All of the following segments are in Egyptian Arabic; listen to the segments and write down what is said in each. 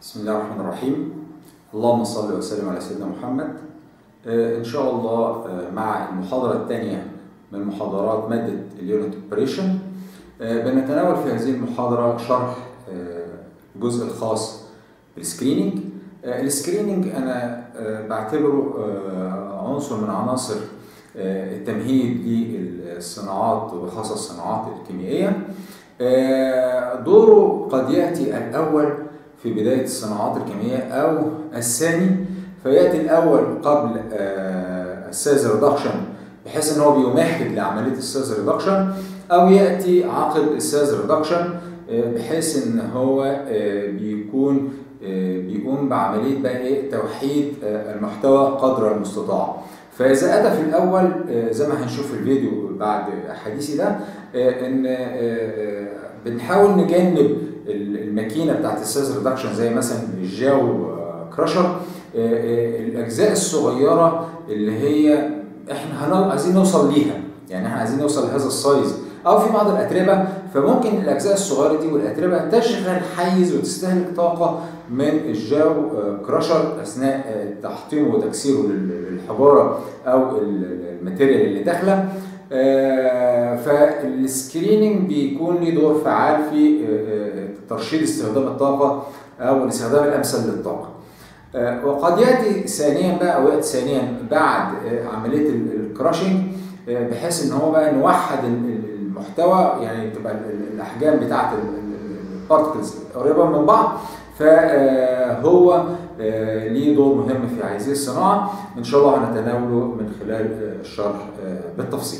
بسم الله الرحمن الرحيم اللهم صل وسلم على سيدنا محمد آه، ان شاء الله آه، مع المحاضره الثانيه من محاضرات ماده اليونت اوبريشن بنتناول في هذه المحاضره شرح آه، الجزء الخاص بالسكريننج آه، السكريننج انا آه، بعتبره آه، عنصر من عناصر آه، التمهيد للصناعات وبخاصه الصناعات الكيميائيه آه، دوره قد ياتي الاول في بدايه الصناعات الكيميائيه او الثاني فياتي الاول قبل السيلز ريدكشن بحيث ان هو بيمهد لعمليه السيلز ريدكشن او ياتي عقب السيلز ريدكشن بحيث ان هو آه، بيكون آه، بيقوم بعمليه بقى ايه توحيد آه، المحتوى قدر المستطاع فاذا اتى في الاول آه، زي ما هنشوف في الفيديو بعد حديثي ده آه، ان آه، آه، بنحاول نجنب الماكينه بتاعت السيلز ريدكشن زي مثلا الجاو كراشر الاجزاء الصغيره اللي هي احنا هنو- عايزين نوصل ليها يعني احنا عايزين نوصل لهذا السايز او في بعض الاتربه فممكن الاجزاء الصغيره دي والاتربه تشغل حيز وتستهلك طاقه من الجاو كراشر اثناء تحطيمه وتكسيره لل- للحجاره او ال- الماتيريال اللي داخله آه، فالسكريننج بيكون له دور فعال في آه، آه، ترشيد استخدام الطاقه او الاستخدام الامثل للطاقه. آه، وقد ياتي ثانيا بقى او ياتي ثانيا بعد آه، عمليه ال- الكراشنج آه، بحيث ان هو بقى نوحد ال- ال- المحتوى يعني تبقى ال- ال- الاحجام بتاعه البارتكلز قريبه من بعض فهو ليه دور مهم في هذه الصناعه ان شاء الله هنتناوله من خلال آه، الشرح آه، بالتفصيل.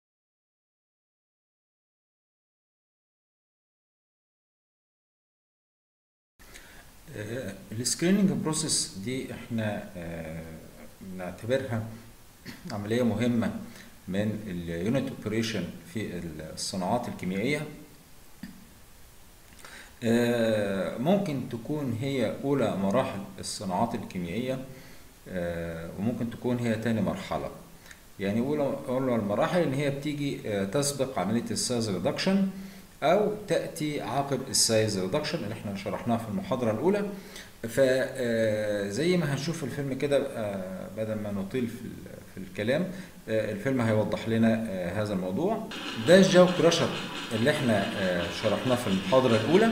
السكريننج بروسيس دي احنا آه، بنعتبرها عمليه مهمه من اليونت اوبريشن في الصناعات الكيميائيه آه، ممكن تكون هي اولى مراحل الصناعات الكيميائيه آه، وممكن تكون هي تاني مرحله يعني اولى اولى المراحل ان هي بتيجي آه، تسبق عمليه السايز ريدكشن او تاتي عقب السايز ريدكشن اللي احنا شرحناه في المحاضره الاولى فزي ما هنشوف في الفيلم كده آه، بدل ما نطيل في ال- في الكلام آه، الفيلم هيوضح لنا آه، هذا الموضوع ده الجاو كراشر اللي احنا آه، شرحناه في المحاضره الاولى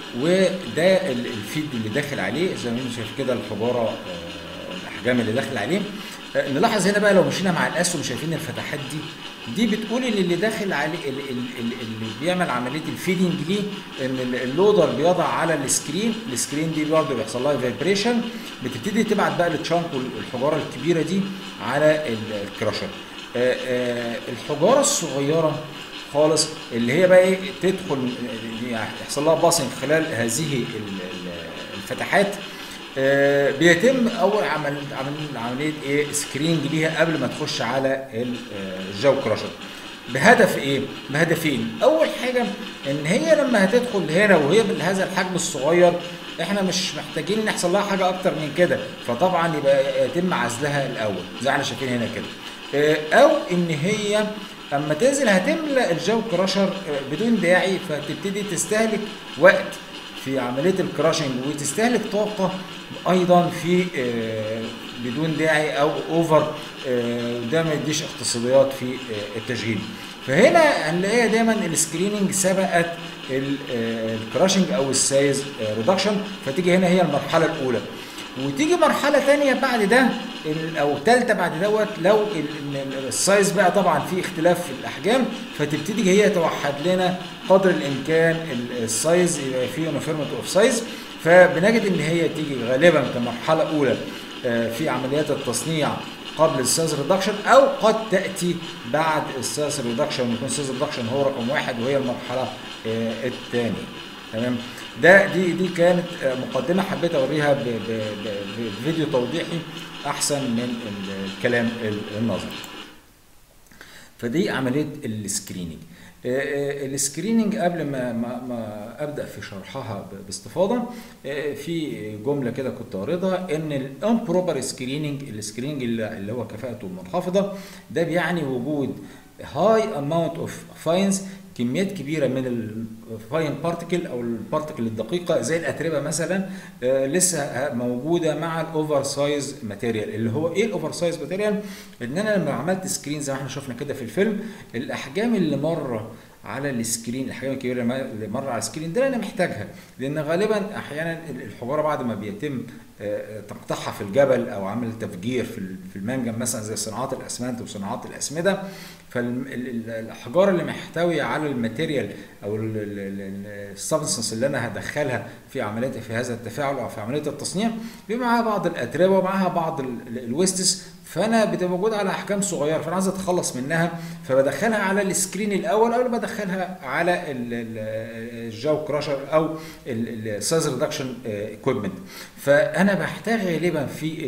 وده ال- الفيد اللي داخل عليه زي ما انت شايف كده الحجاره آه، الاحجام اللي داخل عليه آه، نلاحظ هنا بقى لو مشينا مع الاسهم شايفين الفتحات دي دي بتقول ان اللي داخل عليه ال- ال- ال- اللي بيعمل عمليه الفيدنج ليه ان ال- اللودر بيضع على السكرين السكرين دي برضه بيحصل لها فايبريشن بتبتدي تبعت بقى التشانك والحجاره الكبيره دي على ال- الكراشر آه، آه، الحجاره الصغيره خالص اللي هي بقى ايه تدخل يعني يحصل لها باسنج خلال هذه ال- ال- الفتحات آه، بيتم اول عمل عمل عمليه ايه سكرينج ليها قبل ما تخش على ال- آه، الجو كراشر بهدف ايه؟ بهدفين اول حاجه ان هي لما هتدخل هنا وهي بهذا الحجم الصغير احنا مش محتاجين ان يحصل لها حاجه اكتر من كده فطبعا يبقى يتم عزلها الاول زي ما احنا شايفين هنا كده آه، او ان هي اما تنزل هتملى الجو كراشر آه، بدون داعي فتبتدي تستهلك وقت في عمليه الكراشنج وتستهلك طاقه ايضا في آه، بدون داعي او اوفر آه، وده ما يديش اقتصاديات في آه، التشغيل فهنا هنلاقيها دايما السكريننج سبقت ال- آه، الكراشنج او السايز ريدكشن فتيجي هنا هي المرحله الاولى وتيجي مرحله تانية بعد ده ال- او ثالثه بعد دوت لو ال- ال- السايز بقى طبعا في اختلاف في الاحجام فتبتدي هي توحد لنا قدر الامكان ال- السايز يبقى فيه يونيفورميتي اوف سايز فبنجد ان هي تيجي غالبا كمرحله اولى آه، في عمليات التصنيع قبل السايز ريدكشن او قد تاتي بعد السايز ريدكشن ويكون السايز ريدكشن هو رقم واحد وهي المرحله آه، الثانيه تمام ده دي دي كانت آه، مقدمه حبيت اوريها ب- ب- ب- بفيديو توضيحي احسن من ال- الكلام ال- النظري فدي عمليه السكريننج آه، آه، السكريننج قبل ما ما, ما ابدا في شرحها ب- باستفاضه آه، في جمله كده كنت قاريتها ان الامبروبر سكريننج السكريننج اللي اللي هو كفاءته منخفضه ده بيعني وجود هاي اماونت اوف فاينز كميات كبيره من الفاين بارتكل او البارتكل الدقيقه زي الاتربه مثلا آه، لسه موجوده مع الاوفر سايز ماتيريال اللي هو ايه الاوفر سايز ماتيريال ان انا لما عملت سكرين زي ما احنا شفنا كده في الفيلم الاحجام اللي مره على السكرين الاحجام الكبيره اللي مر على السكرين ده انا محتاجها لان غالبا احيانا الحجاره بعد ما بيتم آه، تقطيعها في الجبل او عمل تفجير في في المنجم مثلا زي صناعات الاسمنت وصناعات الاسمده فالاحجار اللي محتويه على الماتيريال او السبستنس اللي انا هدخلها في عمليه في هذا التفاعل او في عمليه التصنيع بيبقى معاها بعض الاتربه ومعاها بعض الويستس فانا بتبقى موجوده على احجام صغيره فانا عايز اتخلص منها فبدخلها على السكرين الاول او بدخلها على الجاو كراشر او السايز ريدكشن ايكويبمنت فانا بحتاج غالبا في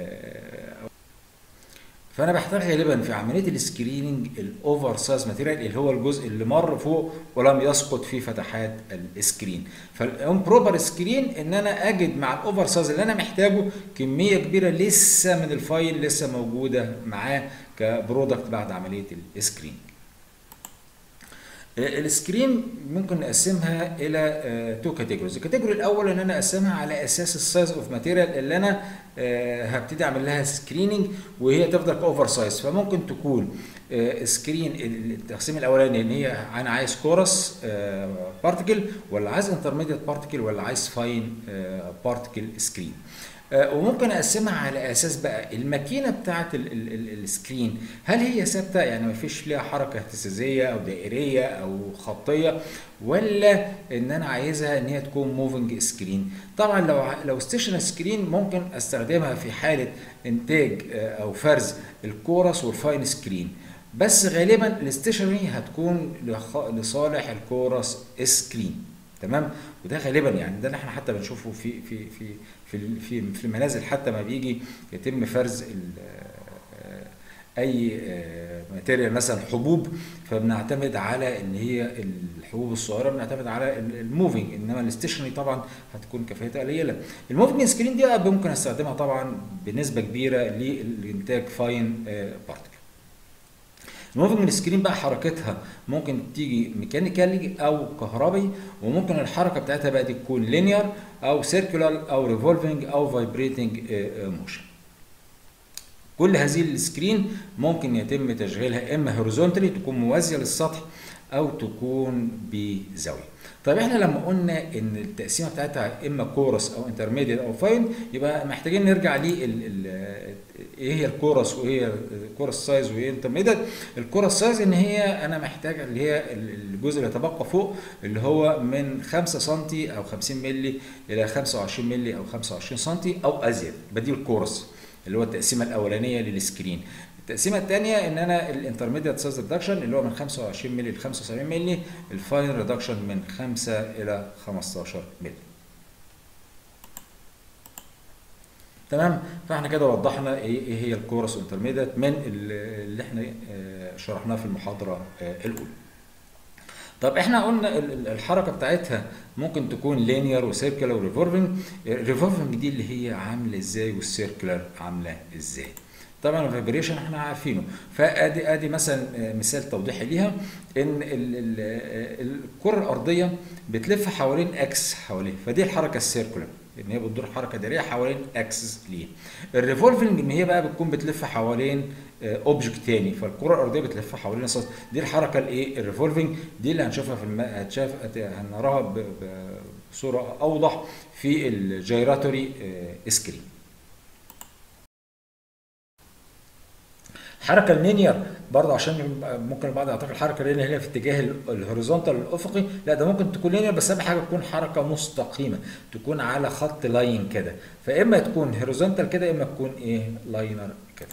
فانا بحتاج غالبا في عمليه السكريننج الاوفر سايز ماتيريال اللي هو الجزء اللي مر فوق ولم يسقط في فتحات السكرين فالامبروبر سكرين ان انا اجد مع الاوفر سايز اللي انا محتاجه كميه كبيره لسه من الفايل لسه موجوده معاه كبرودكت بعد عمليه السكرين السكرين ممكن نقسمها الى تو كاتيجوريز الكاتيجوري الاول ان انا اقسمها على اساس السايز اوف ماتيريال اللي انا آه، هبتدي اعمل لها سكريننج وهي تفضل اوفر سايز فممكن تكون سكرين التقسيم الاولاني ان هي انا عايز كورس بارتكل ولا عايز انترميديت بارتكل ولا عايز فاين بارتكل سكرين آه، وممكن اقسمها على اساس بقى الماكينه بتاعه السكرين هل هي ثابته يعني ما فيش ليها حركه اهتزازيه او دائريه او خطيه ولا ان انا عايزها ان هي تكون موفنج سكرين طبعا لو لو ستيشن سكرين ممكن استخدمها في حاله انتاج آه، او فرز الكورس والفاين سكرين بس غالبا الاستيشنري هتكون لصالح الكورس سكرين تمام وده غالبا يعني ده اللي احنا حتى بنشوفه في في في في في في المنازل حتى ما بيجي يتم فرز آه، اي ماتيريال آه، مثلا حبوب فبنعتمد على ان هي الحبوب الصغيره بنعتمد على الموفينج انما الاستيشنري طبعا هتكون كفاءتها قليله الموفينج سكرين دي ممكن استخدمها طبعا بنسبه كبيره للانتاج فاين بارتكل الموفنج سكرين بقى حركتها ممكن تيجي ميكانيكالي او كهربي وممكن الحركه بتاعتها بقى دي تكون لينير او سيركولار او ريفولفنج او فايبريتنج موشن كل هذه السكرين ممكن يتم تشغيلها اما هوريزونتالي تكون موازيه للسطح او تكون بزاويه طيب احنا لما قلنا ان التقسيمه بتاعتها اما كورس او انترميديت او فاين يبقى محتاجين نرجع ليه ايه هي الكورس وايه الكورس سايز وايه انترميديت الكورس سايز ان هي انا محتاج اللي هي الجزء اللي يتبقى فوق اللي هو من 5 سم او 50 مللي الى 25 مللي او 25 سم او ازيد بدي الكورس اللي هو التقسيمه الاولانيه للسكرين التقسيمه الثانيه ان انا الانترميديت سايز ريدكشن اللي هو من 25 مللي ل 75 مللي الفاين ريدكشن من 5 الى 15 مللي تمام فاحنا كده وضحنا ايه, إيه هي الكورس انترميديت من اللي احنا آه، شرحناه في المحاضره آه، الاولى طب احنا قلنا الحركه بتاعتها ممكن تكون لينير وسيركلر وريفولفنج الريفولفنج دي اللي هي عامله ازاي والسيركلر عامله ازاي طبعا الفايبريشن احنا عارفينه فادي ادي مثلا آه، مثال توضيحي ليها ان الكره الارضيه بتلف حوالين اكس حواليه فدي الحركه السيركولار ان هي بتدور حركه دائريه حوالين اكسس ليه الريفولفنج ان هي بقى بتكون بتلف حوالين اوبجكت آه، تاني فالكره الارضيه بتلف حوالين اساس دي الحركه الايه الريفولفنج دي اللي هنشوفها في الم... هتشاف هنراها بصوره اوضح في الجيراتوري سكرين الحركه اللينير برضه عشان ممكن البعض يعتقد الحركه اللينير هي في اتجاه الهوريزونتال الافقي لا ده ممكن تكون لينير بس اهم حاجه تكون حركه مستقيمه تكون على خط لاين كده فاما تكون هوريزونتال كده اما تكون ايه لاينر كده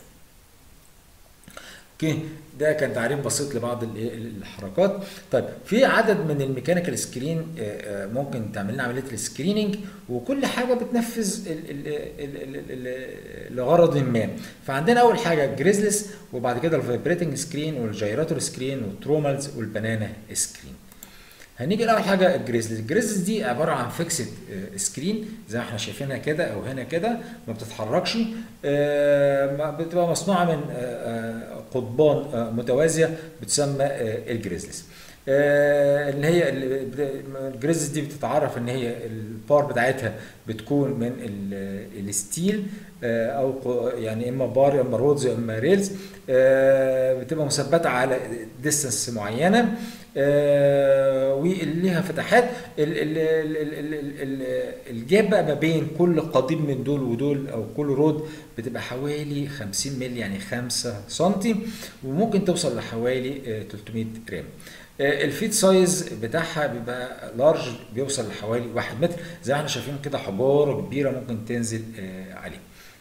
اوكي ده كان تعريف بسيط لبعض الحركات طيب في عدد من الميكانيكال سكرين آه، آه، ممكن تعمل لنا عمليه السكريننج وكل حاجه بتنفذ لغرض ما فعندنا اول حاجه جريزلس وبعد كده الفايبريتنج سكرين والجيراتور سكرين والترومالز والبنانا سكرين هنيجي لاول حاجه الجريزلز الجريزلز دي عباره عن فيكسد سكرين زي ما احنا شايفينها كده او هنا كده ما بتتحركش آه، بتبقى مصنوعه من آه، آه، قضبان متوازيه بتسمى الجريزلز آه، اللي هي ال- بت- الجريزز دي بتتعرف ان هي البار بتاعتها بتكون من ال- الستيل آه، او ق- يعني اما بار يا اما رودز يا اما ريلز آه، بتبقى مثبته على ديستنس معينه آه، وليها فتحات ال- ال- ال- ال- ال- ال- الجاب بقى ما بين كل قضيب من دول ودول او كل رود بتبقى حوالي 50 مللي يعني 5 سنتي وممكن توصل لحوالي آه، 300 جرام آه، الفيت سايز بتاعها بيبقى لارج بيوصل لحوالي 1 متر زي ما احنا شايفين كده حجاره كبيره ممكن تنزل آه، عليه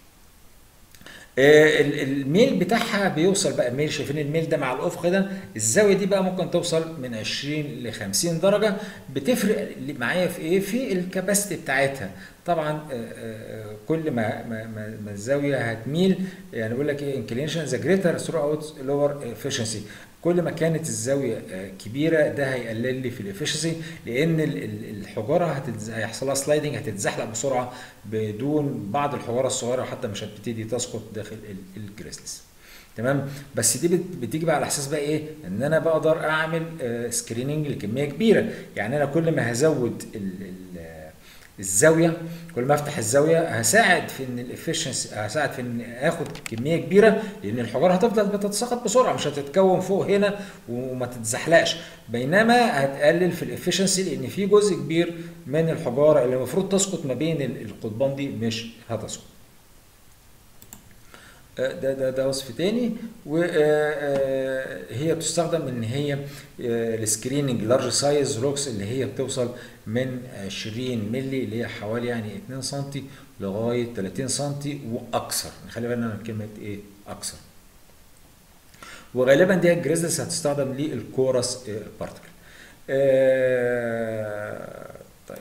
آه، ال- الميل بتاعها بيوصل بقى ميل شايفين الميل ده مع الافق ده الزاويه دي بقى ممكن توصل من 20 ل 50 درجه بتفرق معايا في ايه في الكباستي بتاعتها طبعا آه، آه، كل ما ما ما ما الزاويه هتميل يعني بيقول لك ايه انكلينشن ذا جريتر ثرو اوت لور افشنسي كل ما كانت الزاويه آه، كبيره ده هيقلل لي في الافشنسي لان ال- ال- الحجاره هتتز- هيحصل لها سلايدنج هتتزحلق بسرعه بدون بعض الحجاره الصغيره حتى مش هتبتدي تسقط داخل ال- الجريسلس تمام بس دي بت- بتيجي بقى على اساس بقى ايه ان انا بقدر اعمل سكريننج لكميه كبيره يعني انا كل ما هزود ال ال الزاويه كل ما افتح الزاويه هساعد في ان الافشنسي هساعد في ان اخد كميه كبيره لان الحجاره هتفضل بتتساقط بسرعه مش هتتكون فوق هنا وما تتزحلقش بينما هتقلل في الافشنسي لان في جزء كبير من الحجاره اللي المفروض تسقط ما بين ال- القضبان دي مش هتسقط آه، ده ده ده وصف تاني وهي بتستخدم ان هي السكريننج لارج سايز روكس اللي هي بتوصل من 20 مللي اللي هي حوالي يعني 2 سم لغايه 30 سم واكثر نخلي بالنا من كلمه ايه اكثر وغالبا دي الجريزلس هتستخدم للكورس بارتكل طيب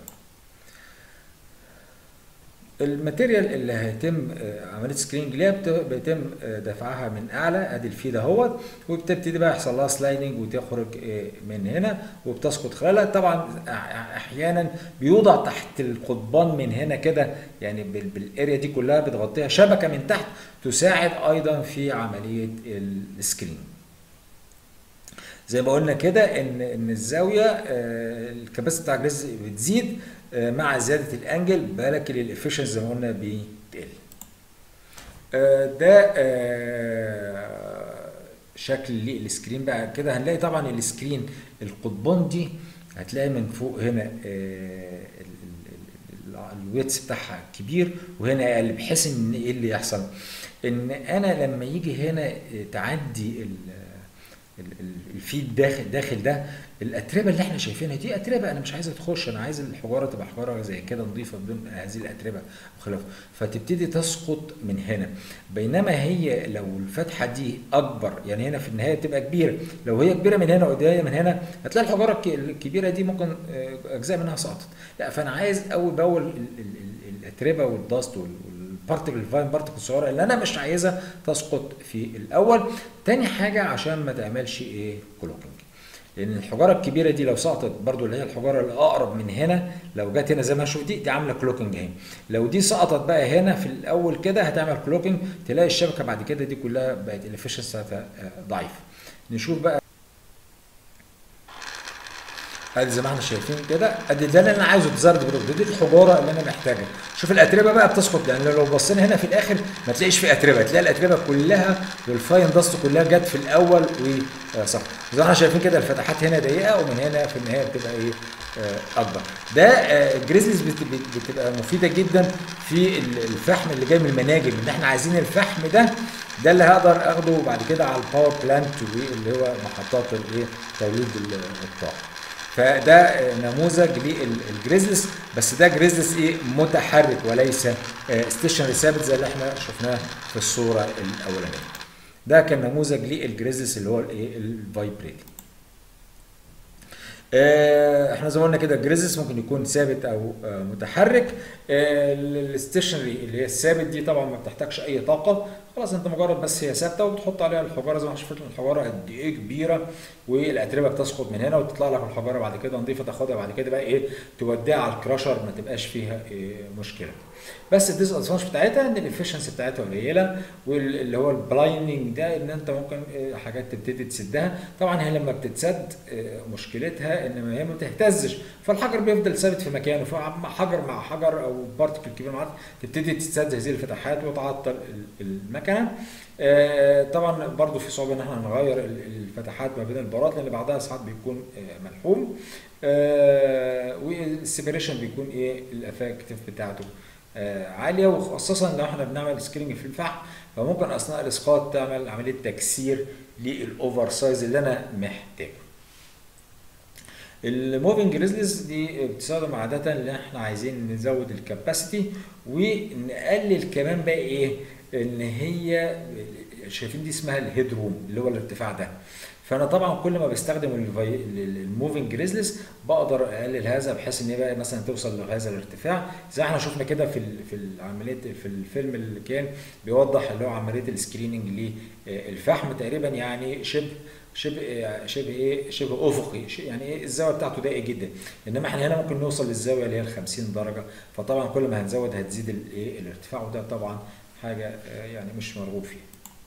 الماتيريال اللي هيتم آه، عمليه سكريننج ليها بت- بيتم آه، دفعها من اعلى ادي الفيد اهوت وبتبتدي بقى يحصل لها سلايدنج وتخرج آه، من هنا وبتسقط خلالها طبعا أح- احيانا بيوضع تحت القضبان من هنا كده يعني بال- بالاريا دي كلها بتغطيها شبكه من تحت تساعد ايضا في عمليه السكرين زي ما قلنا كده ان ان الزاويه آه، الكباسيتي بتاع الجهاز بتزيد آه، مع زياده الانجل ولكن الافشنسي زي ما قلنا بتقل آه، ده آه، شكل للسكرين بقى كده هنلاقي طبعا السكرين القضبان دي هتلاقي من فوق هنا آه، ال- ال- ال- الويتس بتاعها كبير وهنا اقل بحيث ان ايه اللي يحصل ان انا لما يجي هنا آه، تعدي ال- ال- ال- الفيد داخل داخل ده الاتربه اللي احنا شايفينها دي اتربه انا مش عايزها تخش انا عايز الحجاره تبقى حجاره زي كده نظيفه بدون هذه الاتربه وخلافه فتبتدي تسقط من هنا بينما هي لو الفتحه دي اكبر يعني هنا في النهايه بتبقى كبيره لو هي كبيره من هنا وجايه من هنا هتلاقي الحجاره الك- الكبيره دي ممكن آه، اجزاء منها سقطت لا فانا عايز اول باول ال- ال- ال- الاتربه والدست والبارتكل الفاين بارتكل الصغيره اللي انا مش عايزها تسقط في الاول تاني حاجه عشان ما تعملش ايه كلوكينج لان الحجاره الكبيره دي لو سقطت برضو اللي هي الحجاره اللي اقرب من هنا لو جت هنا زي ما هنشوف دي دي عامله كلوكينج اهي لو دي سقطت بقى هنا في الاول كده هتعمل كلوكينج تلاقي الشبكه بعد كده دي كلها بقت الافشنسي بتاعتها آه، ضعيف نشوف بقى ادي زي ما احنا شايفين كده ادي ده اللي انا عايزه تزرد برضه دي الحجاره اللي انا محتاجها شوف الاتربه بقى بتسقط يعني لو بصينا هنا في الاخر ما تلاقيش في اتربه تلاقي الاتربه كلها والفاين داست كلها جت في الاول وسقط زي ما احنا شايفين كده الفتحات هنا ضيقه ومن هنا في النهايه بتبقى ايه آه، اكبر ده آه، الجريزلز بت- بت- بتبقى مفيده جدا في ال- الفحم اللي جاي من المناجم ان احنا عايزين الفحم ده ده اللي هقدر اخده بعد كده على الباور بلانت اللي هو محطات الايه توليد ال- الطاقه فده نموذج للجريزلس بس ده جريزلس ايه متحرك وليس ستيشنري ثابت زي اللي احنا شفناه في الصوره الاولانيه ده كان نموذج للجريزلس اللي هو الايه الفايبريتنج آه، احنا زي ما قلنا كده الجريزلس ممكن يكون ثابت او آه، متحرك آه، الستيشنري اللي هي الثابت دي طبعا ما بتحتاجش اي طاقه خلاص انت مجرد بس هي ثابته وبتحط عليها الحجاره زي ما شفت الحجاره قد ايه كبيره والاتربه بتسقط من هنا وتطلع لك الحجاره بعد كده نظيفه تاخدها بعد كده بقى ايه توديها على الكراشر ما تبقاش فيها إيه مشكله بس الديس ادفانتج بتاعتها ان الافشنسي بتاعتها قليله واللي هو البلايندنج ده ان انت ممكن آه، حاجات تبتدي تسدها طبعا هي لما بتتسد آه، مشكلتها ان هي ما بتهتزش فالحجر بيفضل ثابت في مكانه فحجر مع حجر او بارتكل كبير مع تبتدي تتسد هذه الفتحات وتعطل ال- المكنه آه، طبعا برضو في صعوبه ان احنا نغير ال- الفتحات ما بين البارات لان بعضها ساعات بيكون آه، ملحوم آه، والسيبريشن بيكون ايه الافكتيف بتاعته آه، عاليه وخصوصا لو احنا بنعمل سكرينج في الفحم فممكن اثناء الاسقاط تعمل عمليه تكسير للاوفر سايز اللي انا محتاجه الموفينج ريزلز دي بتستخدم عادة اللي احنا عايزين نزود الكاباسيتي ونقلل كمان بقى ايه ان هي شايفين دي اسمها الهيد روم اللي هو الارتفاع ده فانا طبعا كل ما بستخدم الموفينج ريزلز بقدر اقلل هذا بحيث ان هي بقى مثلا توصل لهذا الارتفاع زي احنا شفنا كده في ال- في العمليه في الفيلم اللي كان بيوضح اللي هو عمليه السكريننج للفحم تقريبا يعني شبه شبه شبه ايه شبه افقي شيء- يعني ايه الزاويه بتاعته ضيقه جدا انما احنا هنا ممكن نوصل للزاويه اللي هي ال 50 درجه فطبعا كل ما هنزود هتزيد الايه الارتفاع وده طبعا حاجه آه، يعني مش مرغوب فيها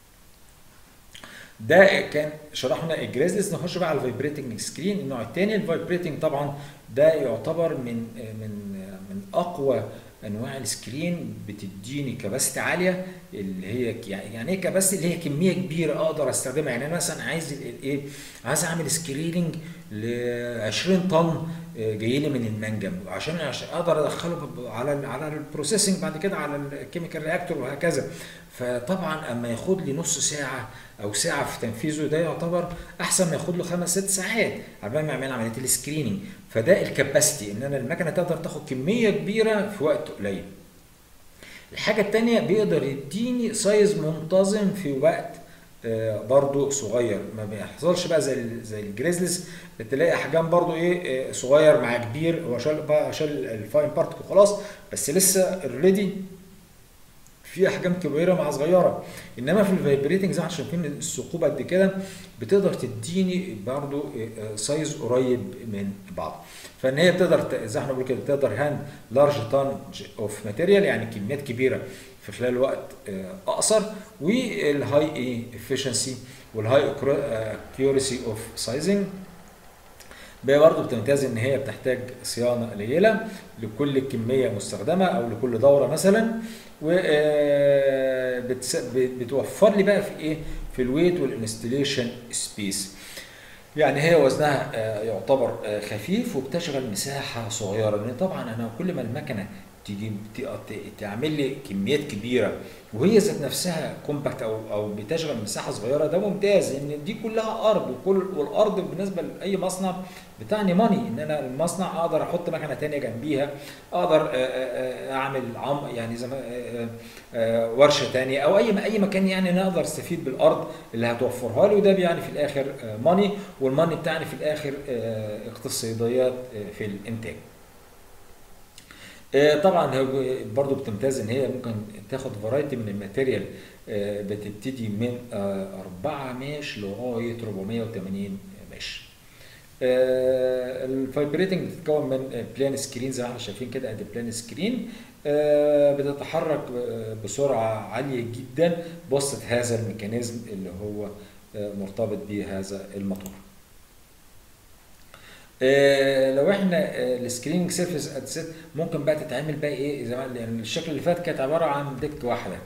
ده كان شرحنا الجريزلز نخش بقى على الفايبريتنج سكرين النوع الثاني الفايبريتنج طبعا ده يعتبر من من من اقوى انواع السكرين بتديني كباسيتي عاليه اللي هي يعني يعني ايه كباسيتي اللي هي كميه كبيره اقدر استخدمها يعني انا مثلا عايز ال- ايه عايز اعمل سكريننج ل 20 طن آه، جاي لي من المنجم عشان عشان اقدر ادخله ب- على ال على البروسيسنج بعد كده على الكيميكال رياكتور وهكذا فطبعا اما ياخد لي نص ساعه او ساعه في تنفيذه ده يعتبر احسن ما ياخد له خمس ست ساعات قبل ما يعمل عمليه السكريننج فده الكاباسيتي ان انا المكنه تقدر تاخد كميه كبيره في وقت قليل الحاجه الثانيه بيقدر يديني سايز منتظم في وقت آه، برضو صغير ما بيحصلش بقى زي ال- زي الجريزلز تلاقي احجام برضو ايه آه، صغير مع كبير هو شال بقى شال الفاين بارتكل خلاص بس لسه اوريدي في احجام كبيره مع صغيره انما في الفايبريتنج زي ما احنا شايفين الثقوب قد كده بتقدر تديني برضو آه، سايز قريب من بعض فان هي بتقدر ت- زي ما احنا بنقول كده تقدر هاند لارج تان اوف ماتيريال يعني كميات كبيره في خلال وقت آه، اقصر والهاي ايه افشنسي والهاي اكيورسي اوف سايزنج هي برضه بتمتاز ان هي بتحتاج صيانه قليله لكل كميه مستخدمه او لكل دوره مثلا وبتوفر لي بقى في ايه في الويت والانستليشن سبيس يعني هي وزنها آه، يعتبر آه، خفيف وبتشغل مساحه صغيره لان طبعا انا كل ما المكنه تيجي ت- ت- تعمل لي كميات كبيره وهي ذات نفسها كومباكت او او بتشغل مساحه صغيره ده ممتاز ان دي كلها ارض وكل والارض بالنسبه لاي مصنع بتعني ماني ان انا المصنع اقدر احط مكنه تانية جنبيها اقدر آه، آه، آه، اعمل عم يعني زي ما آه، آه، ورشه تانية او اي اي مكان يعني انا اقدر استفيد بالارض اللي هتوفرها لي وده بيعني في الاخر ماني والماني بتاعني في الاخر آه، اقتصاديات آه، في الانتاج آه، طبعا هو برضو بتمتاز ان هي ممكن تاخد فرايتي من الماتيريال آه، بتبتدي من 4 ماش لغايه 480 ماش آه، الفايبريتنج بتتكون من بلان سكرين زي ما احنا شايفين كده ادي بلان سكرين آه، بتتحرك آه، بسرعه عاليه جدا بواسطه هذا الميكانيزم اللي هو آه، مرتبط بهذا الموتور آه، لو احنا السكريننج سيرفيس ات سيت ممكن بقى تتعمل بقى ايه زي ما يعني الشكل اللي فات كانت عباره عن ديك واحده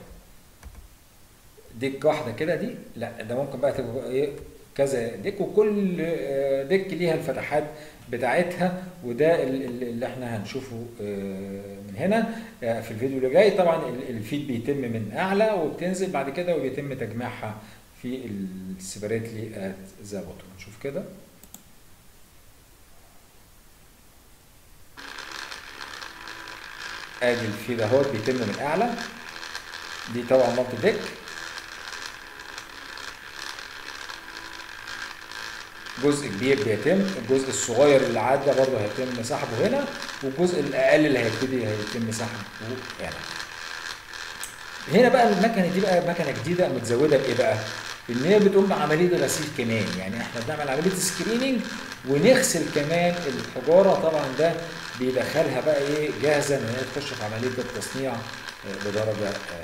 ديك واحده كده دي لا ده ممكن بقى تبقى ايه كذا ديك وكل آه، ديك ليها الفتحات بتاعتها وده ال- ال- اللي احنا هنشوفه آه، من هنا آه، في الفيديو اللي جاي طبعا ال- الفيد بيتم من اعلى وبتنزل بعد كده وبيتم تجميعها في السيبريتلي ات ذا بوتوم نشوف كده ادي الفيد اهوت بيتم من اعلى دي طبعا مالتي ديك جزء كبير بيتم الجزء الصغير اللي عدى برضه هيتم سحبه هنا والجزء الاقل اللي هيبتدي هيتم سحبه هنا هنا بقى المكنه دي بقى مكنه جديده متزوده بايه بقى ان هي بتقوم بعمليه غسيل كمان يعني احنا بنعمل عمليه سكريننج ونغسل كمان الحجاره طبعا ده بيدخلها بقى ايه جاهزه ان هي تخش في عمليه التصنيع آه، بدرجه آه،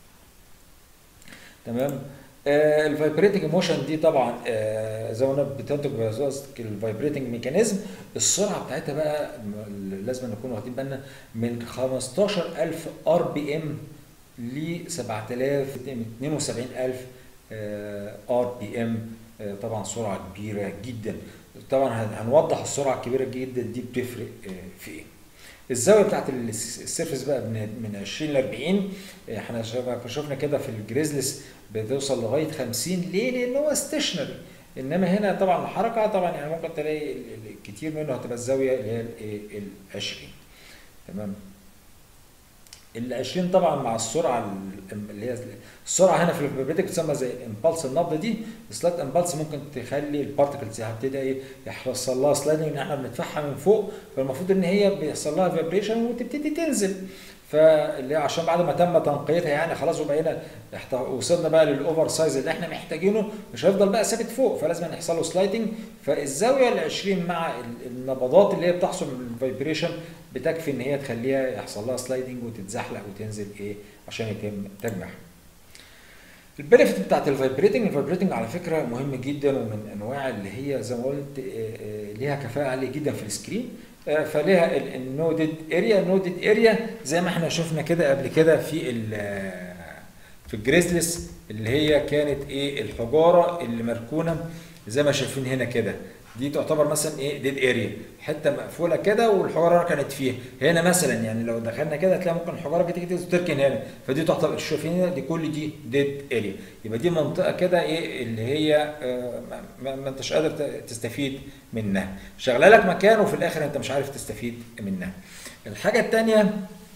تمام آه الفايبريتنج موشن دي طبعا آه زي ما قلنا بتنتج بواسطه الفايبريتنج ميكانيزم السرعه بتاعتها بقى م- لازم نكون واخدين بالنا من 15000 ار بي ام ل 7000 72000 ار بي ام طبعا سرعه كبيره جدا طبعا هن- هنوضح السرعه الكبيره جدا دي بتفرق آه، في ايه الزاويه بتاعت الس- السيرفس بقى من من 20 ل 40 احنا شف- شفنا كده في الجريزلس بتوصل لغايه 50 ليه؟ لان هو ستيشنري انما هنا طبعا الحركه طبعا يعني ممكن تلاقي ال- ال- كتير منه هتبقى الزاويه اللي هي الايه ال 20 تمام ال 20 طبعا مع السرعه ال- اللي هي السرعه هنا في الفيبريتك بتسمى زي امبالس النبض دي سلايد امبالس ممكن تخلي البارتكلز هتبتدي ايه يحصل لها سلايدنج ان احنا بندفعها من فوق فالمفروض ان هي بيحصل لها فيبريشن وتبتدي تنزل فاللي عشان بعد ما تم تنقيتها يعني خلاص وبقينا احت- وصلنا بقى للاوفر سايز اللي احنا محتاجينه مش هيفضل بقى ثابت فوق فلازم يحصل له سلايدنج فالزاويه ال 20 مع ال- النبضات اللي هي بتحصل من الفايبريشن بتكفي ان هي تخليها يحصل لها سلايدنج وتتزحلق وتنزل ايه عشان يتم تجميعها. البنفيت بتاعت الفايبريتنج الفايبريتنج على فكره مهم جدا ومن انواع اللي هي زي ما قلت آه، آه، ليها كفاءه عاليه جدا في السكرين آه، فليها النودد اريا النودد اريا زي ما احنا شفنا كده قبل كده في ال- آه، في الجريزلس اللي هي كانت ايه الحجاره اللي مركونه زي ما شايفين هنا كده دي تعتبر مثلا ايه ديد اريا حته مقفوله كده والحجاره كانت فيها هنا مثلا يعني لو دخلنا كده هتلاقي ممكن الحجاره تيجي تركن هنا فدي تعتبر شايفين هنا دي كل دي ديد اريا يبقى دي منطقه كده ايه اللي هي آه، ما, ما, ما انتش قادر ت- تستفيد منها شغاله لك مكان وفي الاخر انت مش عارف تستفيد منها الحاجه الثانيه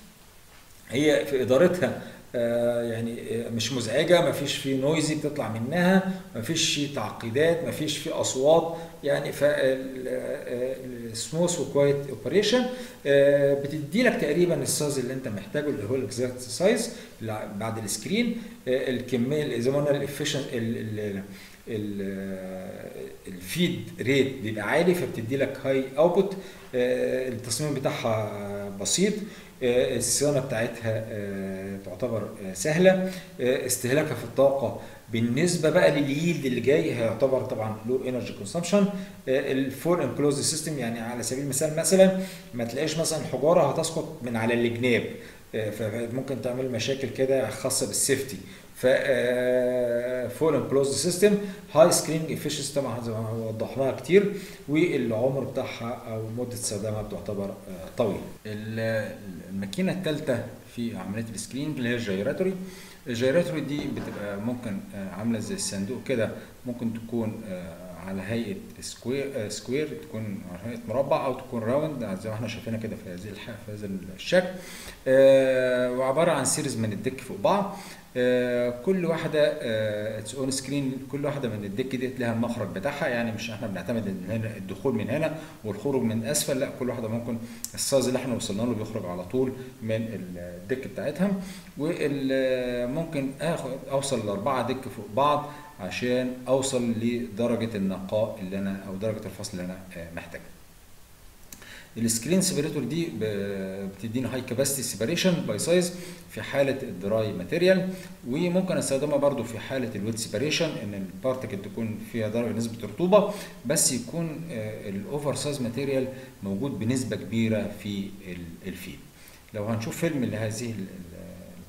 هي في ادارتها آه، يعني آه، مش مزعجه ما فيش في نويزي بتطلع منها ما فيش تعقيدات ما فيش في اصوات يعني فالسموث وكوايت اوبريشن بتدي لك تقريبا السايز اللي انت محتاجه اللي هو الاكزاكت سايز بعد السكرين آه، الكميه زي ما قلنا الافيشن الفيد ريت بيبقى عالي فبتدي لك هاي اوتبوت التصميم بتاعها بسيط آه، الصيانه بتاعتها آه، تعتبر آه، سهله آه، استهلاكها في الطاقه بالنسبه بقى لليلد اللي جاي هيعتبر طبعا لو انرجي كونسامشن الفور انكلوز سيستم يعني على سبيل المثال مثلا ما تلاقيش مثلا حجاره هتسقط من على الجناب آه، فممكن تعمل مشاكل كده خاصه بالسيفتي ف فول انكلوزد سيستم هاي سكريننج افشنسي طبعا زي ما وضحناها كتير والعمر بتاعها او مده استخدامها بتعتبر آه، طويل. ال- الماكينه الثالثه في عمليه السكرين اللي هي الجيراتوري الجيراتوري دي بتبقى ممكن آه، عامله زي الصندوق كده ممكن تكون آه، على هيئه سكوير آه، سكوير تكون على هيئه مربع او تكون راوند زي ما احنا شايفينها كده في هذه الح- في هذا الشكل آه، وعباره عن سيريز من الدك فوق بعض آه، كل واحده اتس اون سكرين كل واحده من الدك ديت لها المخرج بتاعها يعني مش احنا بنعتمد ان هنا الدخول من هنا والخروج من اسفل لا كل واحده ممكن السايز اللي احنا وصلنا له بيخرج على طول من الدك بتاعتها وممكن اخد اوصل لاربعه دك فوق بعض عشان اوصل لدرجه النقاء اللي انا او درجه الفصل اللي انا آه، محتاجها السكرين سيبريتور دي ب- بتدينا هاي كاباسيتي سيبريشن باي سايز في حاله الدراي ماتيريال وممكن استخدمها برضو في حاله الويت سيبريشن ان البارتكل تكون فيها درجه نسبه رطوبه بس يكون الاوفر سايز ماتيريال موجود بنسبه كبيره في ال- الفيد لو هنشوف فيلم لهذه ال- ال-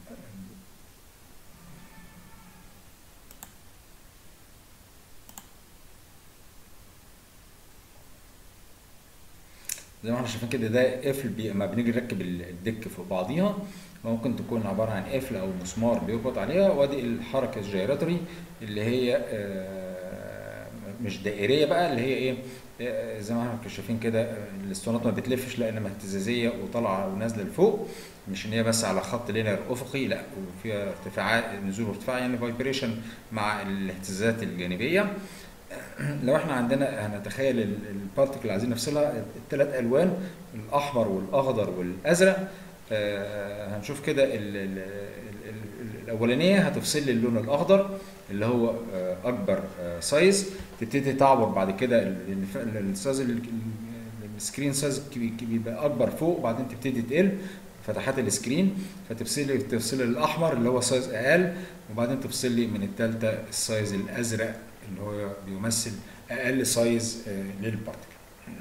زي ما احنا شايفين كده ده قفل بي... لما بنيجي نركب ال- الدك فوق بعضيها ممكن تكون عباره عن قفل او مسمار بيربط عليها وادي الحركه الجيراتوري اللي هي آه، مش دائريه بقى اللي هي ايه آه، زي ما احنا شايفين كده آه، الاسطوانات ما بتلفش لا انما اهتزازيه وطالعه ونازله لفوق مش ان هي بس على خط لينير افقي لا وفيها ارتفاعات نزول وارتفاع يعني فايبريشن مع الاهتزازات الجانبيه لو احنا عندنا هنتخيل ال- البارتكل اللي عايزين نفصلها الثلاث الوان الاحمر والاخضر والازرق آه، هنشوف كده ال- ال- ال- ال- الاولانيه هتفصل لي اللون الاخضر اللي هو آه، اكبر آه، سايز تبتدي تعبر بعد كده ال- ال- السايز ال- ال- السكرين سايز كبي- كبي- بيبقى اكبر فوق وبعدين تبتدي تقل فتحات السكرين فتفصل لي تفصل لي الاحمر اللي هو سايز اقل وبعدين تفصل لي من الثالثه السايز الازرق اللي هو بيمثل اقل سايز آه، للبارتكل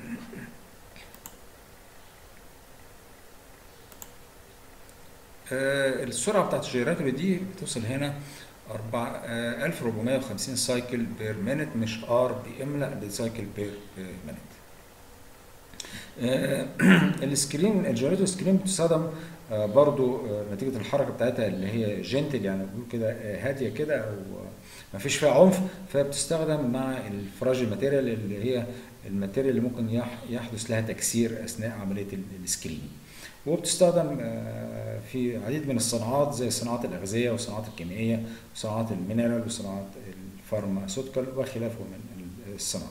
آه، السرعه بتاعت الجيراتور دي بتوصل هنا 4 آه، 1450 سايكل بير مينت مش ار بي ام لا دي سايكل بير مينت السكرين الجيراتور سكرين بتستخدم آه، برضو آه، نتيجه الحركه بتاعتها اللي هي جنتل يعني بنقول كده آه، هاديه كده او ما فيش فيها عنف فبتستخدم مع الفراجل ماتيريال اللي هي الماتيريال اللي ممكن يح- يحدث لها تكسير اثناء عمليه ال- السكرين وبتستخدم آه، في عديد من الصناعات زي صناعات الاغذيه والصناعات الكيميائيه وصناعات المينرال وصناعات الفارماسيوتيكال وخلافه من الصناعات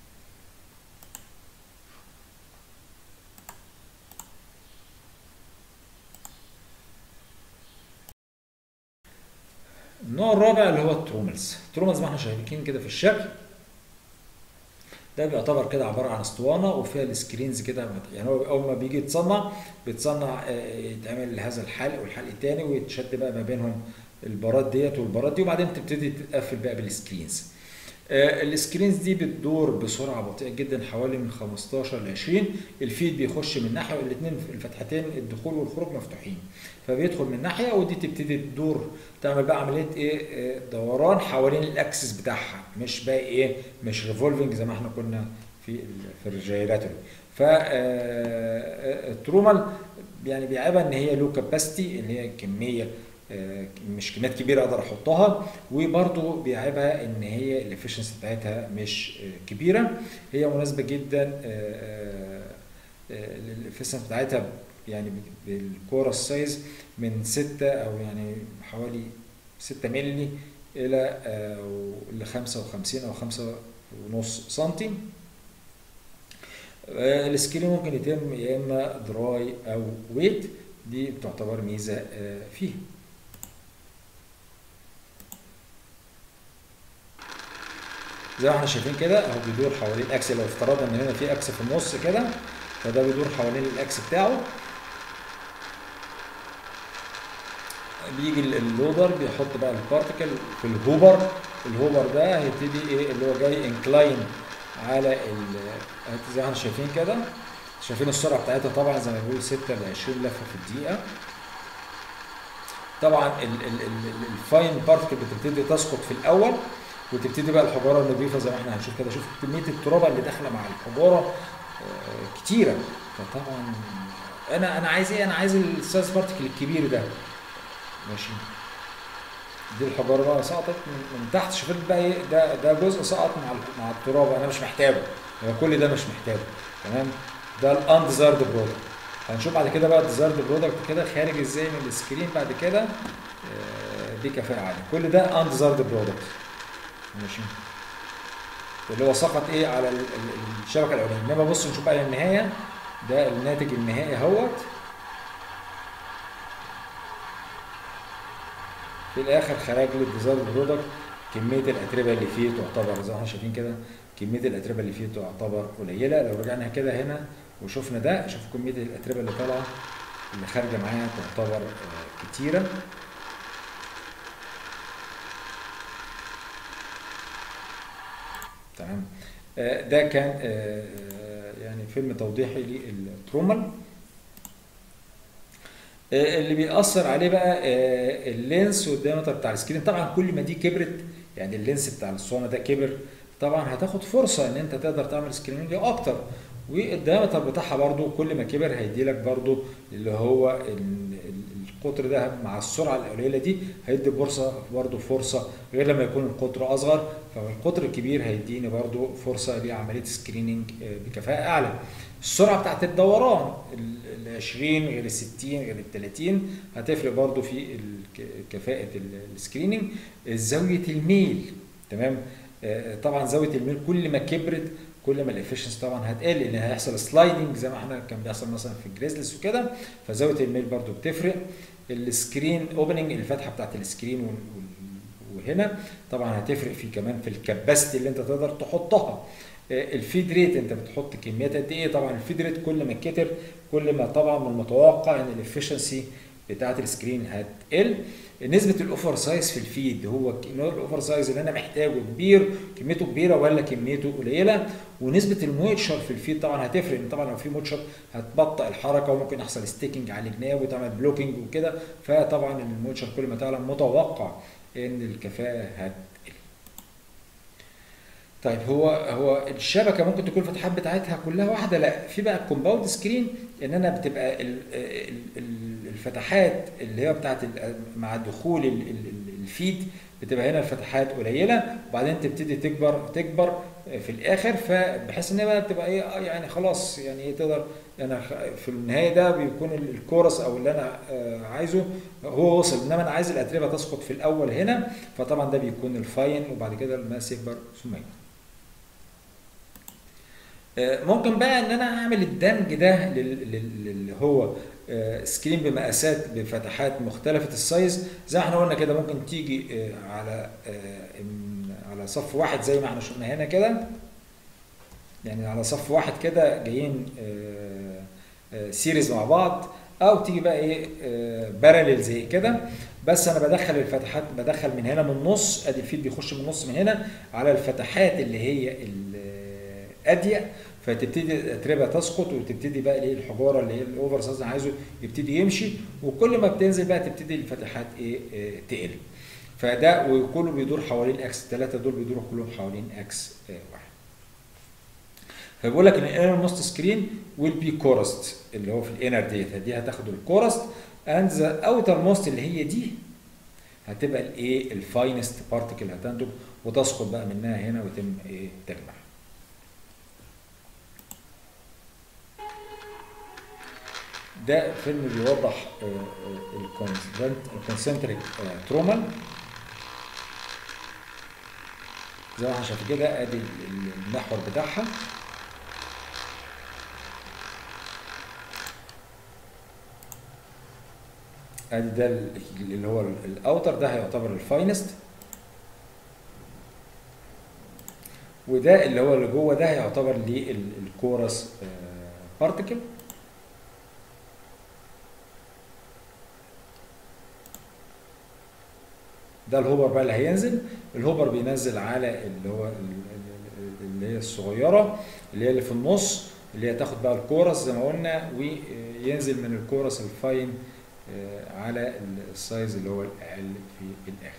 النوع الرابع اللي هو التروملز التروملز ما احنا شايفين كده في الشكل ده بيعتبر كده عباره عن اسطوانه وفيها السكرينز كده يعني هو اول ما بيجي يتصنع بيتصنع آه، يتعمل هذا الحلق والحلق التاني ويتشد بقى ما بينهم البارات ديت والبارات دي وبعدين تبتدي تتقفل بقى بالسكرينز آه، السكرينز دي بتدور بسرعه بطيئه جدا حوالي من 15 ل 20 الفيد بيخش من ناحيه والاثنين الفتحتين الدخول والخروج مفتوحين فبيدخل من ناحيه ودي تبتدي تدور تعمل بقى عمليه ايه آه، دوران حوالين الاكسس بتاعها مش بقى ايه مش ريفولفنج زي ما احنا كنا في ال- في الريجيراتور ف الترومال يعني بيعيبها ان هي لو كاباسيتي اللي هي كميه آه، مش كميات كبيره اقدر احطها وبرضه بيعيبها ان هي الافشنسي بتاعتها مش آه، كبيره هي مناسبه جدا الافشنسي بتاعتها يعني بالكوره السايز من 6 او يعني حوالي 6 مللي الى آه، ل 55 او 5 ونص سنتي آه، السكرين ممكن يتم يا اما دراي او ويت دي بتعتبر ميزه آه، فيه زي ما احنا شايفين كده اهو بيدور حوالين الاكس لو افترضنا ان هنا في اكس في النص كده فده بيدور حوالين الاكس بتاعه بيجي ال- اللودر بيحط بقى البارتكل في الهوبر الهوبر ده هيبتدي ايه اللي هو جاي انكلاين على ال زي ما احنا شايفين كده شايفين السرعه بتاعتها طبعا زي ما بيقول 6 ل 20 لفه في الدقيقه طبعا ال- ال- ال- الفاين بارتكل بتبتدي تسقط في الاول وتبتدي بقى الحجاره النظيفه زي ما احنا هنشوف كده شوف كميه الترابه اللي داخله مع الحجاره آه، كتيره فطبعا انا انا عايز ايه انا عايز السايز بارتكل الكبير ده ماشي دي الحجاره بقى سقطت من, من تحت شوفت بقى ايه ده ده جزء سقط مع ال- مع التراب انا مش محتاجه يعني كل ده مش محتاجه تمام ده الانديزايرد برودكت هنشوف بعد كده بقى الديزايرد برودكت كده خارج ازاي من السكرين بعد كده آه، بكفاءه عاليه كل ده انديزايرد برودكت ماشي اللي هو سقط ايه على ال- ال- الشبكه الاولانيه انما بص نشوف بقى النهايه ده الناتج النهائي اهوت في الاخر خرج لي الديزاير برودكت كميه الاتربه اللي فيه تعتبر زي ما احنا شايفين كده كميه الاتربه اللي فيه تعتبر قليله لو رجعنا كده هنا وشفنا ده شوف كميه الاتربه اللي طالعه اللي خارجه معايا تعتبر آه، كتيره تمام آه، ده كان آه، آه، يعني فيلم توضيحي للترومال آه، اللي بيأثر عليه بقى آه، اللينس والديامتر بتاع السكرين طبعا كل ما دي كبرت يعني اللينس بتاع الصوانه ده كبر طبعا هتاخد فرصه ان انت تقدر تعمل سكريننج اكتر والديامتر بتاعها برضو كل ما كبر هيدي لك برضو اللي هو ال- ال- القطر ده مع السرعه القليله دي هيدي فرصه برضو فرصه غير لما يكون القطر اصغر فالقطر الكبير هيديني برضو فرصه لعمليه سكريننج آه، بكفاءه اعلى السرعه بتاعت الدوران ال- ال 20 غير ال 60 غير ال 30 هتفرق برضو في الك- كفاءه ال- السكريننج زاويه الميل تمام آه، طبعا زاويه الميل كل ما كبرت كل ما الافشنسي طبعا هتقل لان هيحصل سلايدنج زي ما احنا كان بيحصل مثلا في الجريزلس وكده فزاويه الميل برضو بتفرق السكرين اوبننج الفتحه بتاعت السكرين وال- وال- وهنا طبعا هتفرق في كمان في الكباستي اللي انت تقدر تحطها آه، الفيد ريت انت بتحط كميات قد ايه طبعا الفيد ريت كل ما كتر كل ما طبعا من المتوقع ان الافشنسي بتاعت السكرين هتقل نسبة الاوفر سايز في الفيد هو ك- نوع الاوفر سايز اللي انا محتاجه كبير كميته كبيرة ولا كميته قليلة ونسبة المويتشر في الفيد طبعا هتفرق ان طبعا لو في مويتشر هتبطئ الحركة وممكن يحصل ستيكنج على الجناب وتعمل بلوكينج وكده فطبعا المويتشر كل ما تعلى متوقع ان الكفاءة هتقل طيب هو هو الشبكه ممكن تكون الفتحات بتاعتها كلها واحده لا في بقى الكومباوند سكرين ان انا بتبقى ال- ال- ال- الفتحات اللي هي بتاعت ال- مع دخول ال- ال- الفيد بتبقى هنا الفتحات قليله وبعدين تبتدي تكبر تكبر في الاخر فبحيث ان هي بقى بتبقى ايه آه يعني خلاص يعني ايه تقدر انا خ- في النهايه ده بيكون ال- الكورس او اللي انا آه، عايزه هو وصل انما انا عايز الاتربه تسقط في الاول هنا فطبعا ده بيكون الفاين وبعد كده الماس يكبر ثم يكبر آه، ممكن بقى ان انا اعمل الدمج ده لل- لل- اللي هو آه، سكرين بمقاسات بفتحات مختلفة السايز زي ما احنا قلنا كده ممكن تيجي آه، على آه، إن- على صف واحد زي ما احنا شفنا هنا كده يعني على صف واحد كده جايين آه، آه، سيريز مع بعض او تيجي بقى ايه باراليل زي كده بس انا بدخل الفتحات بدخل من هنا من النص ادي الفيل بيخش من النص من هنا على الفتحات اللي هي الأضيق فتبتدي الاتربه تسقط وتبتدي بقى الايه الحجاره اللي هي الاوفر سايز اللي عايزه يبتدي يمشي وكل ما بتنزل بقى تبتدي الفتحات ايه آه، تقل فده وكله بيدور حوالين اكس الثلاثه دول بيدوروا كلهم حوالين اكس آه، واحد فبيقول لك ان الانر موست سكرين ويل بي كورست اللي هو في الانر ديت دي هتاخد الكورست اند ذا اوتر موست اللي هي دي هتبقى الايه الفاينست بارتكل هتنتج وتسقط بقى منها هنا ويتم ايه تجمع ده فيلم بيوضح الكونسنتريك ترومال زي ما احنا شايفين كده ادي المحور بتاعها ادي ده اللي هو الاوتر ده هيعتبر الفاينست وده اللي هو اللي جوه ده هيعتبر للكورس بارتكل ده الهوبر بقى اللي هينزل الهوبر بينزل على اللي هو ال- ال- اللي هي الصغيره اللي هي اللي في النص اللي هي تاخد بقى الكورس زي ما قلنا وينزل من الكورس الفاين آه، على السايز اللي هو الاقل في الاخر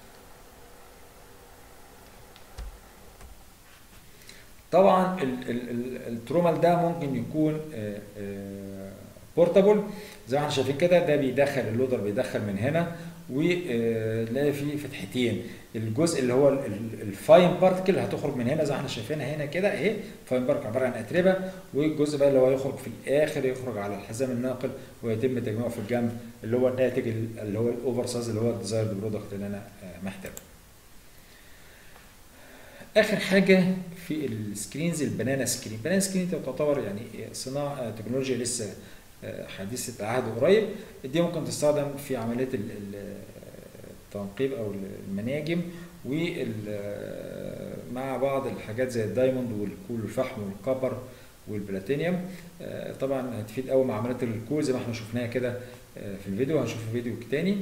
طبعا ال- ال- ال- الترومال ده ممكن يكون بورتابل زي ما احنا شايفين كده ده بيدخل اللودر بيدخل من هنا وتلاقي فيه فتحتين الجزء اللي هو ال- ال- الفاين بارتكل هتخرج من هنا زي ما احنا شايفينها هنا كده اهي فاين بارتكل عباره عن اتربه والجزء بقى اللي هو يخرج في الاخر يخرج على الحزام الناقل ويتم تجميعه في الجنب اللي هو الناتج ال- اللي هو الاوفر سايز اللي هو الديزايرد برودكت اللي انا آه، محتاجه. اخر حاجه في السكرينز البنانا سكرين البنانا سكرين تعتبر يعني صناعه تكنولوجيا لسه آه، حديثه العهد قريب دي ممكن تستخدم في عمليه ال- ال- التنقيب او المناجم ومع بعض الحاجات زي الدايموند والكول والفحم والكبر والبلاتينيوم آه، طبعا هتفيد قوي مع عمليات الكول زي ما احنا شفناها كده آه، في الفيديو هنشوف فيديو تاني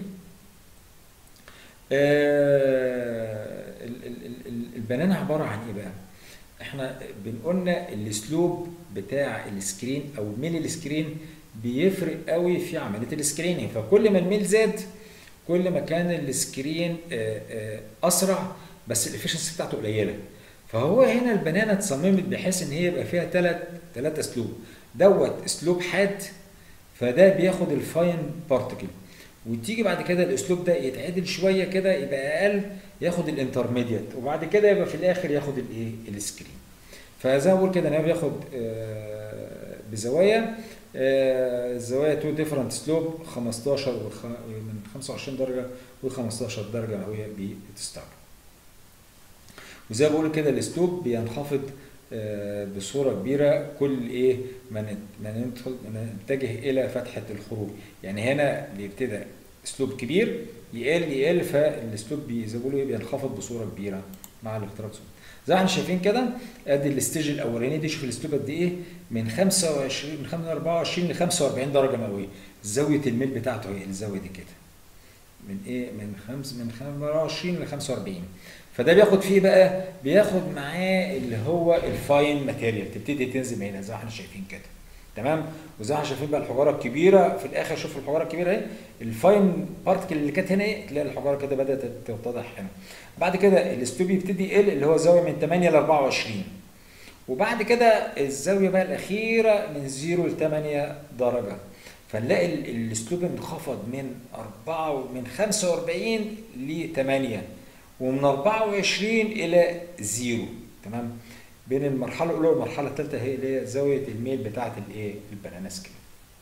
آه، ال- ال- ال- ال- البنانه عباره عن ايه بقى؟ احنا بنقولنا الاسلوب بتاع السكرين او ميل السكرين بيفرق قوي في عمليه السكريننج فكل ما الميل زاد كل ما كان السكرين آه، آه، اسرع بس الافشنسي بتاعته قليله فهو هنا البنانه اتصممت بحيث ان هي يبقى فيها ثلاث ثلاث اسلوب دوت اسلوب حاد فده بياخد الفاين بارتكل وتيجي بعد كده الاسلوب ده يتعدل شويه كده يبقى اقل ياخد الانترميديت وبعد كده يبقى في الاخر ياخد الايه السكرين فزي ما بقول كده انا بياخد آه، بزوايا آه، الزوايا تو ديفرنت سلوب 15 وخ- من 25 درجه و15 درجه وهي بتستعمل وزي ما بقول كده الاسلوب بينخفض آه، بصوره كبيره كل ايه ما نت- ما ندخل ما نتجه الى فتحه الخروج يعني هنا بيبتدى اسلوب كبير يقل يقل فالاسلوب بي- زي ما بيقولوا ايه بينخفض بصوره كبيره مع الاختراق الثلاثي زي ما احنا شايفين كده ادي الاستيج الاولاني دي شوف الاسلوب قد ايه من 25 من 24 ل 45 درجه مئويه زاويه الميل بتاعته هي الزاويه دي كده من ايه من خمس من 25 ل 45 فده بياخد فيه بقى بياخد معاه اللي هو الفاين ماتيريال تبتدي تنزل من هنا زي ما احنا شايفين كده تمام وزي ما احنا شايفين بقى الحجاره الكبيره في الاخر شوف الحجاره الكبيره اهي الفاين بارتكل اللي كانت هنا ايه تلاقي الحجاره كده بدات تتضح هنا بعد كده الاسلوب يبتدي يقل اللي هو زاويه من 8 ل 24 وبعد كده الزاويه بقى الاخيره من 0 ل 8 درجه فنلاقي ال- الاسلوب انخفض من 4 من 45 ل 8 ومن 24 الى 0 تمام بين المرحله الاولى والمرحله الثالثه هي اللي هي زاويه الميل بتاعه الايه البنانا سكيل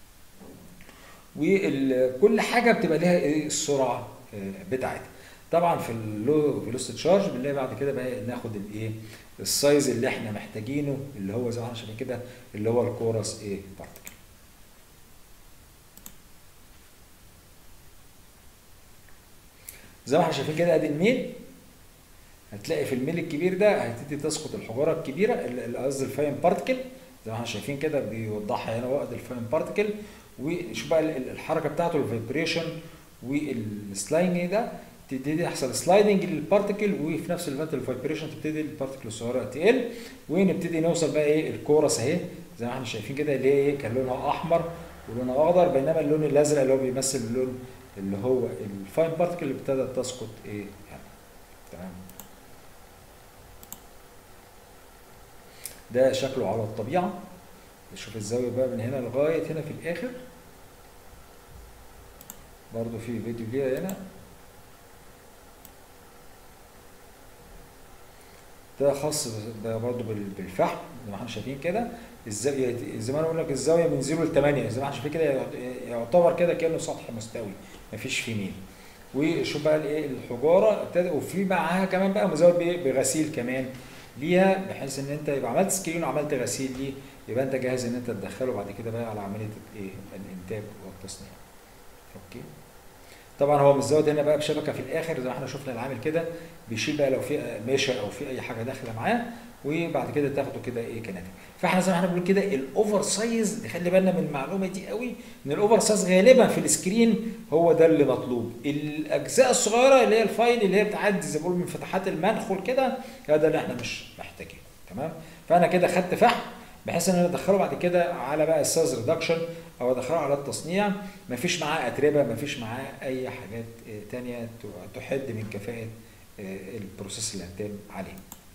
وكل حاجه بتبقى لها ايه السرعه آه، بتاعتها طبعا في اللو فيلوسيتي تشارج بنلاقي بعد كده بقى ناخد الايه السايز اللي احنا محتاجينه اللي هو زي ما احنا شايفين كده اللي هو الكورس ايه بارتكل زي ما احنا شايفين كده ادي الميل هتلاقي في الميل الكبير ده هتبتدي تسقط الحجاره الكبيره ال- ال- قصدي الفاين بارتكل زي ما احنا شايفين كده بيوضحها هنا وقت الفاين بارتكل وشوف بقى ال- ال- الحركه بتاعته الفايبريشن والسلايدنج ده تبتدي يحصل سلايدنج للبارتكل وفي نفس الوقت الفايبريشن تبتدي البارتكل الصغيره تقل ونبتدي نوصل بقى ايه الكورس اهي زي ما احنا شايفين كده اللي هي ايه كان لونها احمر ولونها اخضر بينما اللون الازرق اللي هو بيمثل اللون اللي هو الفاين بارتكل اللي ابتدت تسقط ايه يعني تمام ده شكله على الطبيعه نشوف الزاويه بقى من هنا لغايه هنا في الاخر برضو في فيديو ليها هنا ده خاص ب- برضو بال- بالفحم زي ما احنا شايفين كده الزاويه زي ما انا بقول لك الزاويه من 0 ل 8 زي ما احنا شايفين كده يعت- يعتبر كده كانه سطح مستوي مفيش فيه ميل وشوف بقى الايه الحجاره ابتدى وفي معاها كمان بقى مزود بايه بغسيل كمان ليها بحيث ان انت يبقى عملت سكرين وعملت غسيل ليه يبقى انت جاهز ان انت تدخله بعد كده بقى على عمليه الايه الانتاج والتصنيع اوكي طبعا هو متزود هنا بقى بشبكه في الاخر زي ما احنا شفنا العامل كده بيشيل بقى لو في ميشه او في اي حاجه داخله معاه وبعد كده تاخده كده ايه كناتج فاحنا زي ما احنا بنقول كده الاوفر سايز نخلي بالنا من المعلومه دي قوي ان الاوفر سايز غالبا في السكرين هو ده اللي مطلوب الاجزاء الصغيره اللي هي الفايل اللي هي بتعدي زي ما بقول من فتحات المنخل كده هذا اللي احنا مش محتاجينه تمام فانا كده خدت فحم بحيث ان انا ادخله بعد كده على بقى السايز ريدكشن او ادخله على التصنيع مفيش معاه اتربه مفيش معاه اي حاجات آه، تانية ت- تحد من كفاءه آه، البروسيس اللي هتتم عليه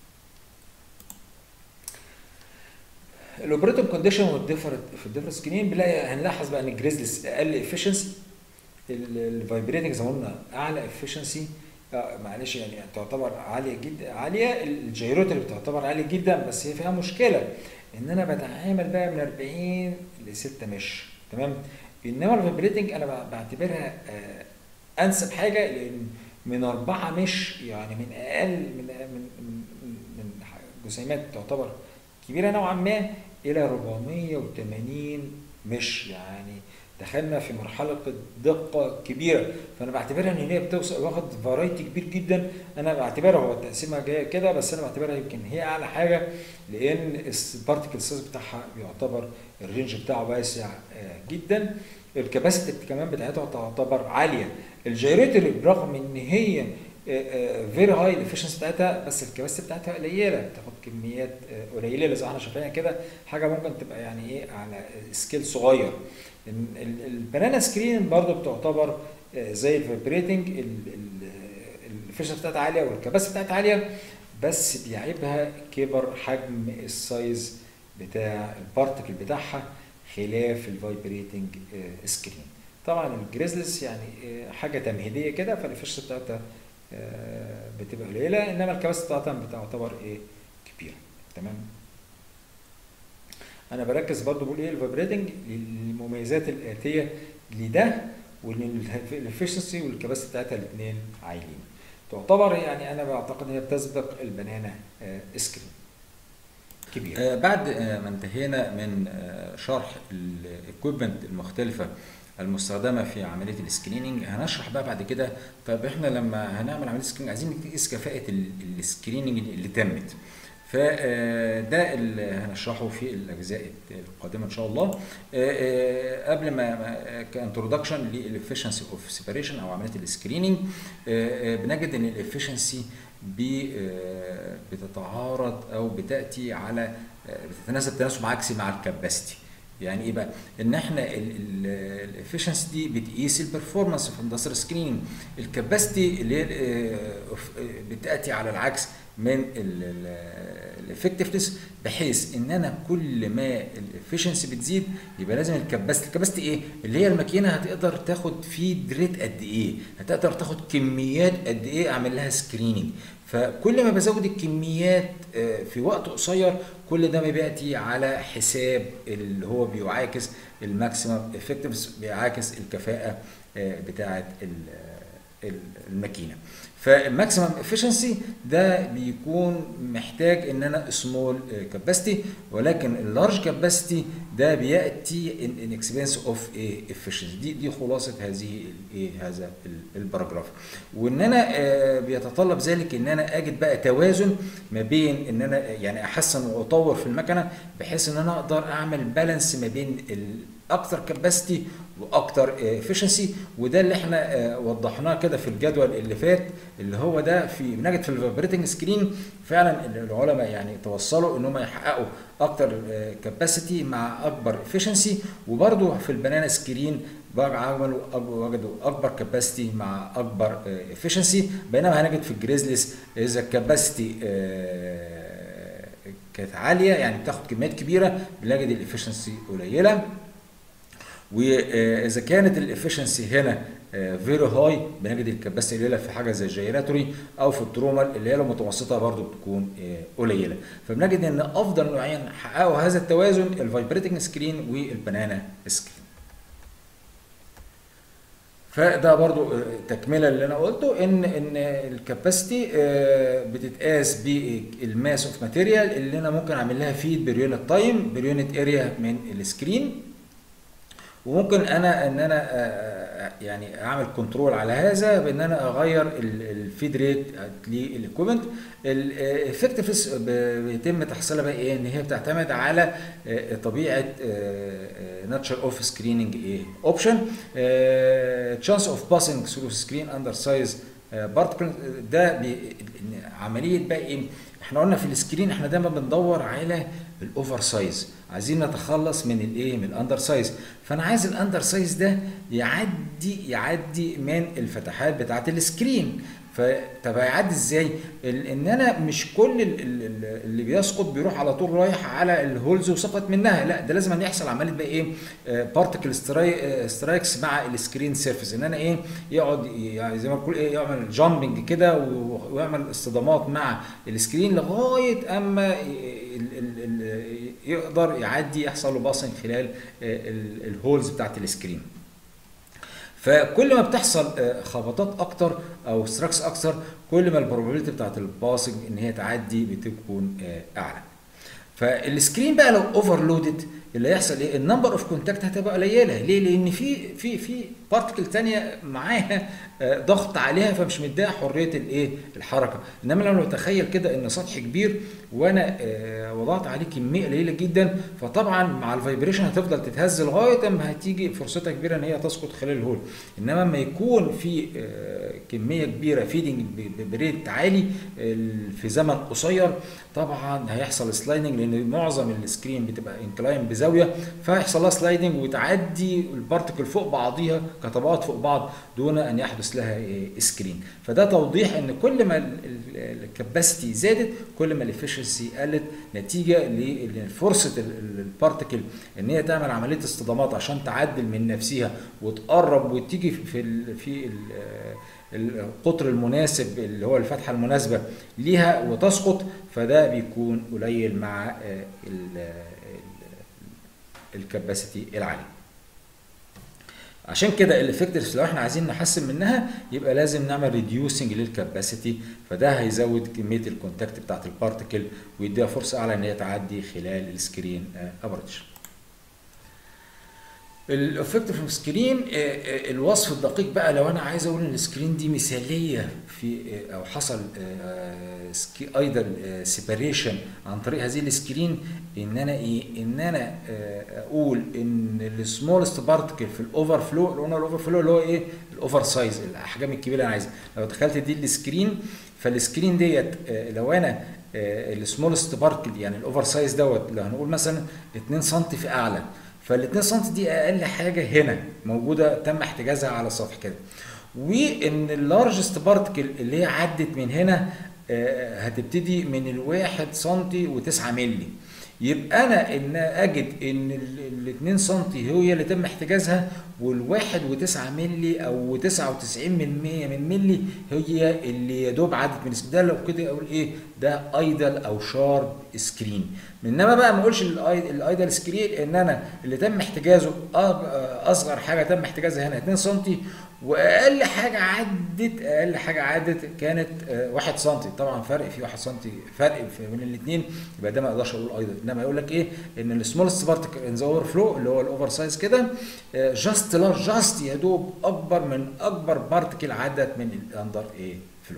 الاوبريتنج كونديشن والديفرنت في الديفرنت سكرين بنلاقي هنلاحظ بقى ان الجريزلس اقل افشنسي الفايبريتنج زي ما قلنا اعلى افشنسي معلش يعني تعتبر عاليه جدا عاليه الجيروت اللي بتعتبر عاليه جدا بس هي فيها مشكله ان انا بتعامل بقى من 40 ل 6 مش تمام انما الفايبريتنج انا ب- بعتبرها آه، انسب حاجه لان من أربعة مش يعني من أقل من من من, من جسيمات تعتبر كبيرة نوعا ما إلى 480 مش يعني دخلنا في مرحلة دقة كبيرة فأنا بعتبرها إن هي بتوصل واخد فرايتي كبير جدا أنا بعتبرها هو التقسيمة جاية كده بس أنا بعتبرها يمكن هي أعلى حاجة لأن البارتيكل سايز بتاعها يعتبر الرينج بتاعه واسع آه، جدا الكباسيتي كمان بتاعتها تعتبر عالية الجيريتوري برغم ان هي فيري هاي الافشنسي بتاعتها بس الكباسيتي بتاعتها قليله بتاخد كميات آه، قليله زي ما احنا شايفينها كده حاجه ممكن تبقى يعني ايه على سكيل صغير ال- ال- البنانا سكرين برضو بتعتبر آه، زي الفايبريتنج الافشنسي بتاعتها عاليه والكباسيتي بتاعتها عاليه بس بيعيبها كبر حجم السايز بتاع البارتكل بتاعها خلاف الفايبريتنج سكرين طبعا الجريزلس يعني آه، حاجه تمهيديه كده فالافشنسي بتاعتها آه، بتبقى قليله انما الكباسيتي بتاعتها بتعتبر ايه كبيره تمام انا بركز برضو بقول ايه الفايبريتنج للمميزات الاتيه لده والافشنسي والكباسيتي بتاعتها الاثنين عاليين تعتبر يعني انا بعتقد ان هي بتسبق البنانا آه، سكرين كبير آه، بعد آه، ما انتهينا من آه، شرح الاكويبمنت المختلفه المستخدمه في عمليه السكريننج هنشرح بقى بعد كده طب احنا لما هنعمل عمليه سكريننج عايزين نقيس كفاءه ال- السكريننج اللي تمت فده اللي هنشرحه في الاجزاء القادمه ان شاء الله آه، آه، قبل ما ما- كانترودكشن للافشنسي اوف سيبريشن او عمليه السكريننج بنجد ان الافشنسي بتتعارض او بتاتي على آه، بتتناسب تناسب عكسي مع الكاباسيتي يعني ايه بقى؟ ان احنا الافشنسي دي بتقيس البرفورمانس في اندستريال سكريننج الكاباسيتي اللي هي آه، of- آه، بتاتي على العكس من الافكتفنس بحيث ان انا كل ما الافشنسي بتزيد يبقى لازم الكباستي الكباستي ايه اللي هي الماكينه هتقدر تاخد فيد ريت قد ايه هتقدر تاخد كميات قد ايه اعمل لها سكريننج فكل ما بزود الكميات آه، في وقت قصير كل ده ما بياتي على حساب اللي هو بيعاكس الماكسيمم افكتفنس بيعاكس الكفاءه آه، بتاعه ال- ال- الماكينه فالماكسيمم افشنسي ده بيكون محتاج ان انا سمول كاباسيتي ولكن اللارج كاباسيتي ده بياتي ان اكسبنس اوف افشنسي دي دي خلاصه هذه الايه هذا ال- الباراجراف وان انا آه، بيتطلب ذلك ان انا اجد بقى توازن ما بين ان انا يعني احسن واطور في المكنه بحيث ان انا اقدر اعمل بالانس ما بين اكتر كاباسيتي واكتر افشنسي وده اللي احنا آه، وضحناه كده في الجدول اللي فات اللي هو ده في بنجد في الفايبريتنج سكرين فعلا العلماء يعني توصلوا ان هم يحققوا اكتر كاباسيتي مع اكبر افشنسي وبرده في البنانا سكرين بقى عملوا أك- وجدوا اكبر كاباسيتي مع اكبر افشنسي بينما هنجد في الجريزليس اذا الكاباسيتي كانت عاليه يعني بتاخد كميات كبيره بنجد الافشنسي قليله واذا كانت الافشنسي هنا فيري هاي بنجد الكباسيتي قليله في حاجه زي الجيراتوري او في الترومال اللي هي المتوسطه برضو بتكون آه، قليله فبنجد ان افضل نوعين حققوا هذا التوازن الفايبريتنج سكرين والبنانا سكرين فده برضو آه، تكمله اللي انا قلته ان ان الكاباسيتي بتتقاس بالماس اوف ماتيريال اللي انا ممكن اعمل لها فيد بريونت تايم بريونت اريا من السكرين وممكن انا ان انا آه، يعني اعمل كنترول على هذا بان انا اغير الفيد ريت للايكويبمنت الافكتفنس بيتم تحصيلها بقى ايه ان هي بتعتمد على آه، طبيعه ناتشر اوف سكريننج ايه اوبشن تشانس اوف باسنج ثرو سكرين اندر سايز بارتكل ده بي- عمليه بقى ايه احنا قلنا في السكرين احنا دايما بندور على الاوفر سايز عايزين نتخلص من الايه من الاندر سايز فانا عايز الاندر سايز ده يعدي يعدي من الفتحات بتاعه السكرين فطب هيعدي ازاي؟ ال- ان انا مش كل ال- ال- ال- اللي بيسقط بيروح على طول رايح على الهولز وسقط منها لا ده لازم أن يحصل عمليه بقى ايه بارتكل سترايكس مع السكرين سيرفيس ان انا ايه يقعد يعني زي ما بقول ايه يعمل جامبنج كده و- ويعمل اصطدامات مع السكرين لغايه اما ي- ال- ال- ال- يقدر يعدي يحصل له باصنج خلال آه، ال- الهولز بتاعت السكرين فكل ما بتحصل آه، خبطات اكتر او ستراكس اكتر كل ما البروبابيلتي بتاعت الباسنج ان هي تعدي بتكون آه، اعلى فالسكرين بقى لو اوفرلودد اللي هيحصل ايه النمبر اوف كونتاكت هتبقى قليله ليه لان في في في بارتكل تانية معاها آه، ضغط عليها فمش مديها حريه الايه الحركه انما لو نتخيل كده ان سطح كبير وانا آه، وضعت عليه كميه قليله جدا فطبعا مع الفايبريشن هتفضل تتهز لغايه اما هتيجي فرصتها كبيره ان هي تسقط خلال الهول انما لما يكون في آه، كميه كبيره فيدنج بريت عالي آه، في زمن قصير طبعا هيحصل سلايدنج لان معظم السكرين بتبقى انكلاين بزاويه فهيحصل لها سلايدنج وتعدي البارتكل فوق بعضيها كطبقات فوق بعض دون ان يحدث لها إيه، سكرين فده توضيح ان كل ما الكباسيتي زادت كل ما الافشنسي قلت نتيجه لفرصه البارتكل ان هي تعمل عمليه اصطدامات عشان تعدل من نفسها وتقرب وتيجي في ال في ال القطر المناسب اللي هو الفتحه المناسبه ليها وتسقط فده بيكون قليل مع آه، ال- ال- الكباسيتي العالي عشان كده الافكترز لو احنا عايزين نحسن منها يبقى لازم نعمل ريديوسنج للكباسيتي فده هيزود كميه الكونتاكت بتاعت البارتكل ويديها فرصه اعلى ان هي تعدي خلال السكرين ابرتش الافكتيف سكرين الوصف الدقيق بقى لو انا عايز اقول ان السكرين دي مثاليه في آه، او حصل ايضا سيباريشن عن طريق هذه السكرين ان انا ايه ان انا آه، اقول ان السمولست بارتكل في الاوفر فلو اللي قلنا الاوفر فلو اللي هو ايه الاوفر سايز الاحجام الكبيره اللي انا عايزها لو دخلت دي السكرين فالسكرين ديت آه، لو انا السمولست بارتكل يعني الاوفر سايز دوت لو هنقول مثلا 2 سم في اعلى فال 2 سم دي اقل حاجه هنا موجوده تم احتجازها على السطح كده وان اللارجست بارتكل اللي هي عدت من هنا آه، هتبتدي من الواحد سنتي وتسعة ملي يبقى انا ان اجد ان ال 2 سم هي اللي تم احتجازها والواحد وتسعة ملي او 99 من 100 من ملي هي اللي يا دوب عدت من السكرين ده لو كده اقول ايه ده ايدل او شارب سكرين انما بقى ما اقولش الايدل سكرين ان انا اللي تم احتجازه أ- اصغر حاجه تم احتجازها هنا 2 سم واقل حاجه عدت اقل حاجه عدت كانت 1 سم طبعا فرق في 1 سم فرق في بين الاثنين يبقى ده ما اقدرش اقول ايضا انما يقول لك ايه ان السمولست بارتكل ان ذا فلو اللي هو الاوفر سايز كده جاست لارج جاست يا دوب اكبر من اكبر بارتكل عدت من الاندر ايه فلو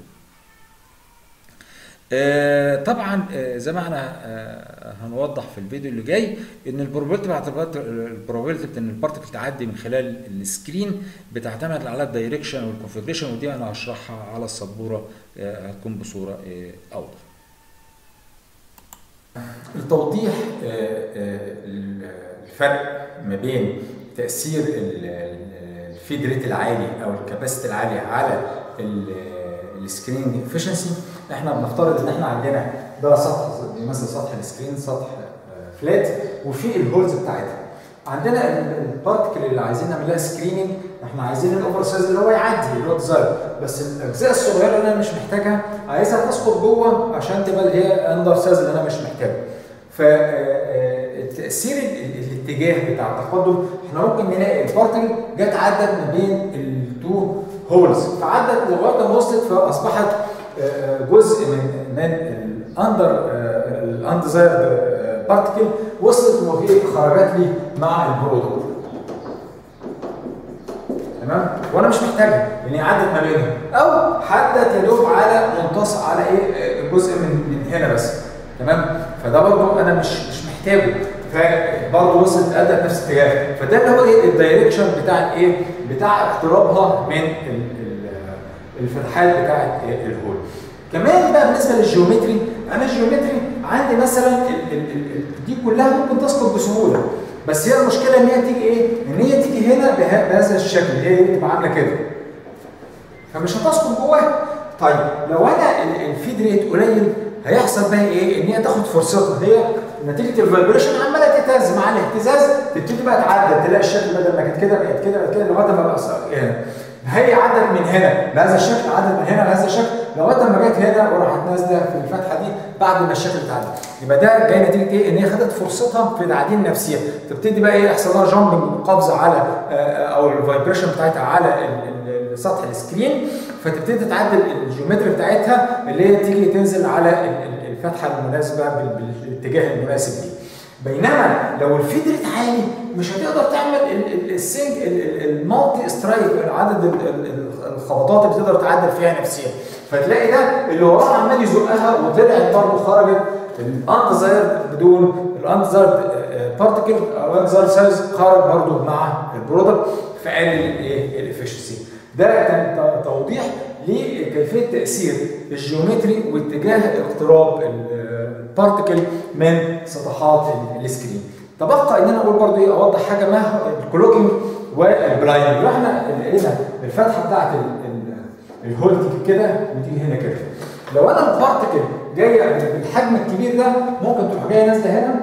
آه، طبعا آه، زي ما احنا آه، هنوضح في الفيديو اللي جاي ان البروبابيلتي بتاعت البروبابيلتي ان البارتكل تعدي من خلال السكرين بتعتمد على الدايركشن والكونفجريشن ودي انا هشرحها على السبوره آه، هتكون بصوره آه، اوضح. التوضيح الفرق ما بين تاثير الفيد ريت العالي او الكباسيتي العاليه على السكرين افشنسي احنا بنفترض ان احنا عندنا ده سطح مثلا سطح السكرين سطح فلات وفي الهولز بتاعتها عندنا البارتكل اللي عايزين نعمل لها سكريننج احنا عايزين الاوفر سايز اللي هو يعدي اللي هو ديزاين بس الاجزاء الصغيره اللي انا مش محتاجها عايزها تسقط جوه عشان تبقى اللي هي اندر سايز اللي انا مش محتاجه فالتاثير الاتجاه بتاع التقدم احنا ممكن نلاقي البارتكل جت عدت ما بين التو هولز فعدت لغايه ما وصلت فاصبحت جزء من من الاندر الاندزايرد بارتكل وصلت وهي خرجت لي مع البرودكت تمام وانا مش محتاجها لان هي عدت ما بينهم او عدت يا دوب على منتصف على ايه جزء من من هنا بس تمام فده برضه انا مش مش محتاجه فبرضه وصلت ادت نفس الاتجاه فده اللي هو ايه الدايركشن بتاع الايه بتاع اقترابها من الفتحات بتاعه الهول كمان بقى بالنسبه للجيومتري انا الجيومتري عندي مثلا ال ال ال دي كلها ممكن تسقط بسهوله بس هي المشكله ان هي تيجي ايه؟ ان هي تيجي هنا بهذا الشكل اللي هي تبقى عامله كده فمش هتسقط جواها طيب لو انا الفيد ريت قليل هيحصل بقى ايه؟ ان هي تاخد فرصتها هي نتيجه الفايبريشن عماله تهتز مع الاهتزاز تبتدي بقى تعدل تلاقي الشكل بدل ما كانت كده بقت كده بقت كده لغايه ما بقى يعني هي عدت من هنا بهذا الشكل عدت من هنا لهذا الشكل لغايه ما جت هنا وراحت نازله في الفتحه دي بعد ما الشكل اتعدل يبقى ده جاي نتيجه ايه؟ ان هي خدت فرصتها في العديل النفسيه تبتدي بقى ايه يحصل لها جامبنج قفزه على او الفايبريشن بتاعتها على سطح السكرين فتبتدي تعدل الجيومتري بتاعتها اللي هي تيجي تنزل على الفتحه المناسبه بالاتجاه المناسب ليه. بينما لو الفيد ريت عالي مش هتقدر تعمل السنج المالتي سترايك عدد الخبطات اللي تقدر تعدل فيها نفسيا فتلاقي ده اللي وراه عمال يزقها وطلعت برضه خرجت الاندزايرد بدون الاندزايرد بارتكل او الاندزايرد سايز خرج برضه مع البرودكت فقلل الايه الافشنسي ده كان توضيح لكيفيه تاثير الجيومتري واتجاه اقتراب البارتكل من سطحات السكرين تبقى ان انا اقول برضو ايه اوضح حاجه ما الكلوكينج والبلايندنج لو احنا لقينا الفتحه بتاعت الهول تيجي كده وتيجي هنا كده لو انا البارتكل جايه بالحجم الكبير ده ممكن تروح جايه نازله هنا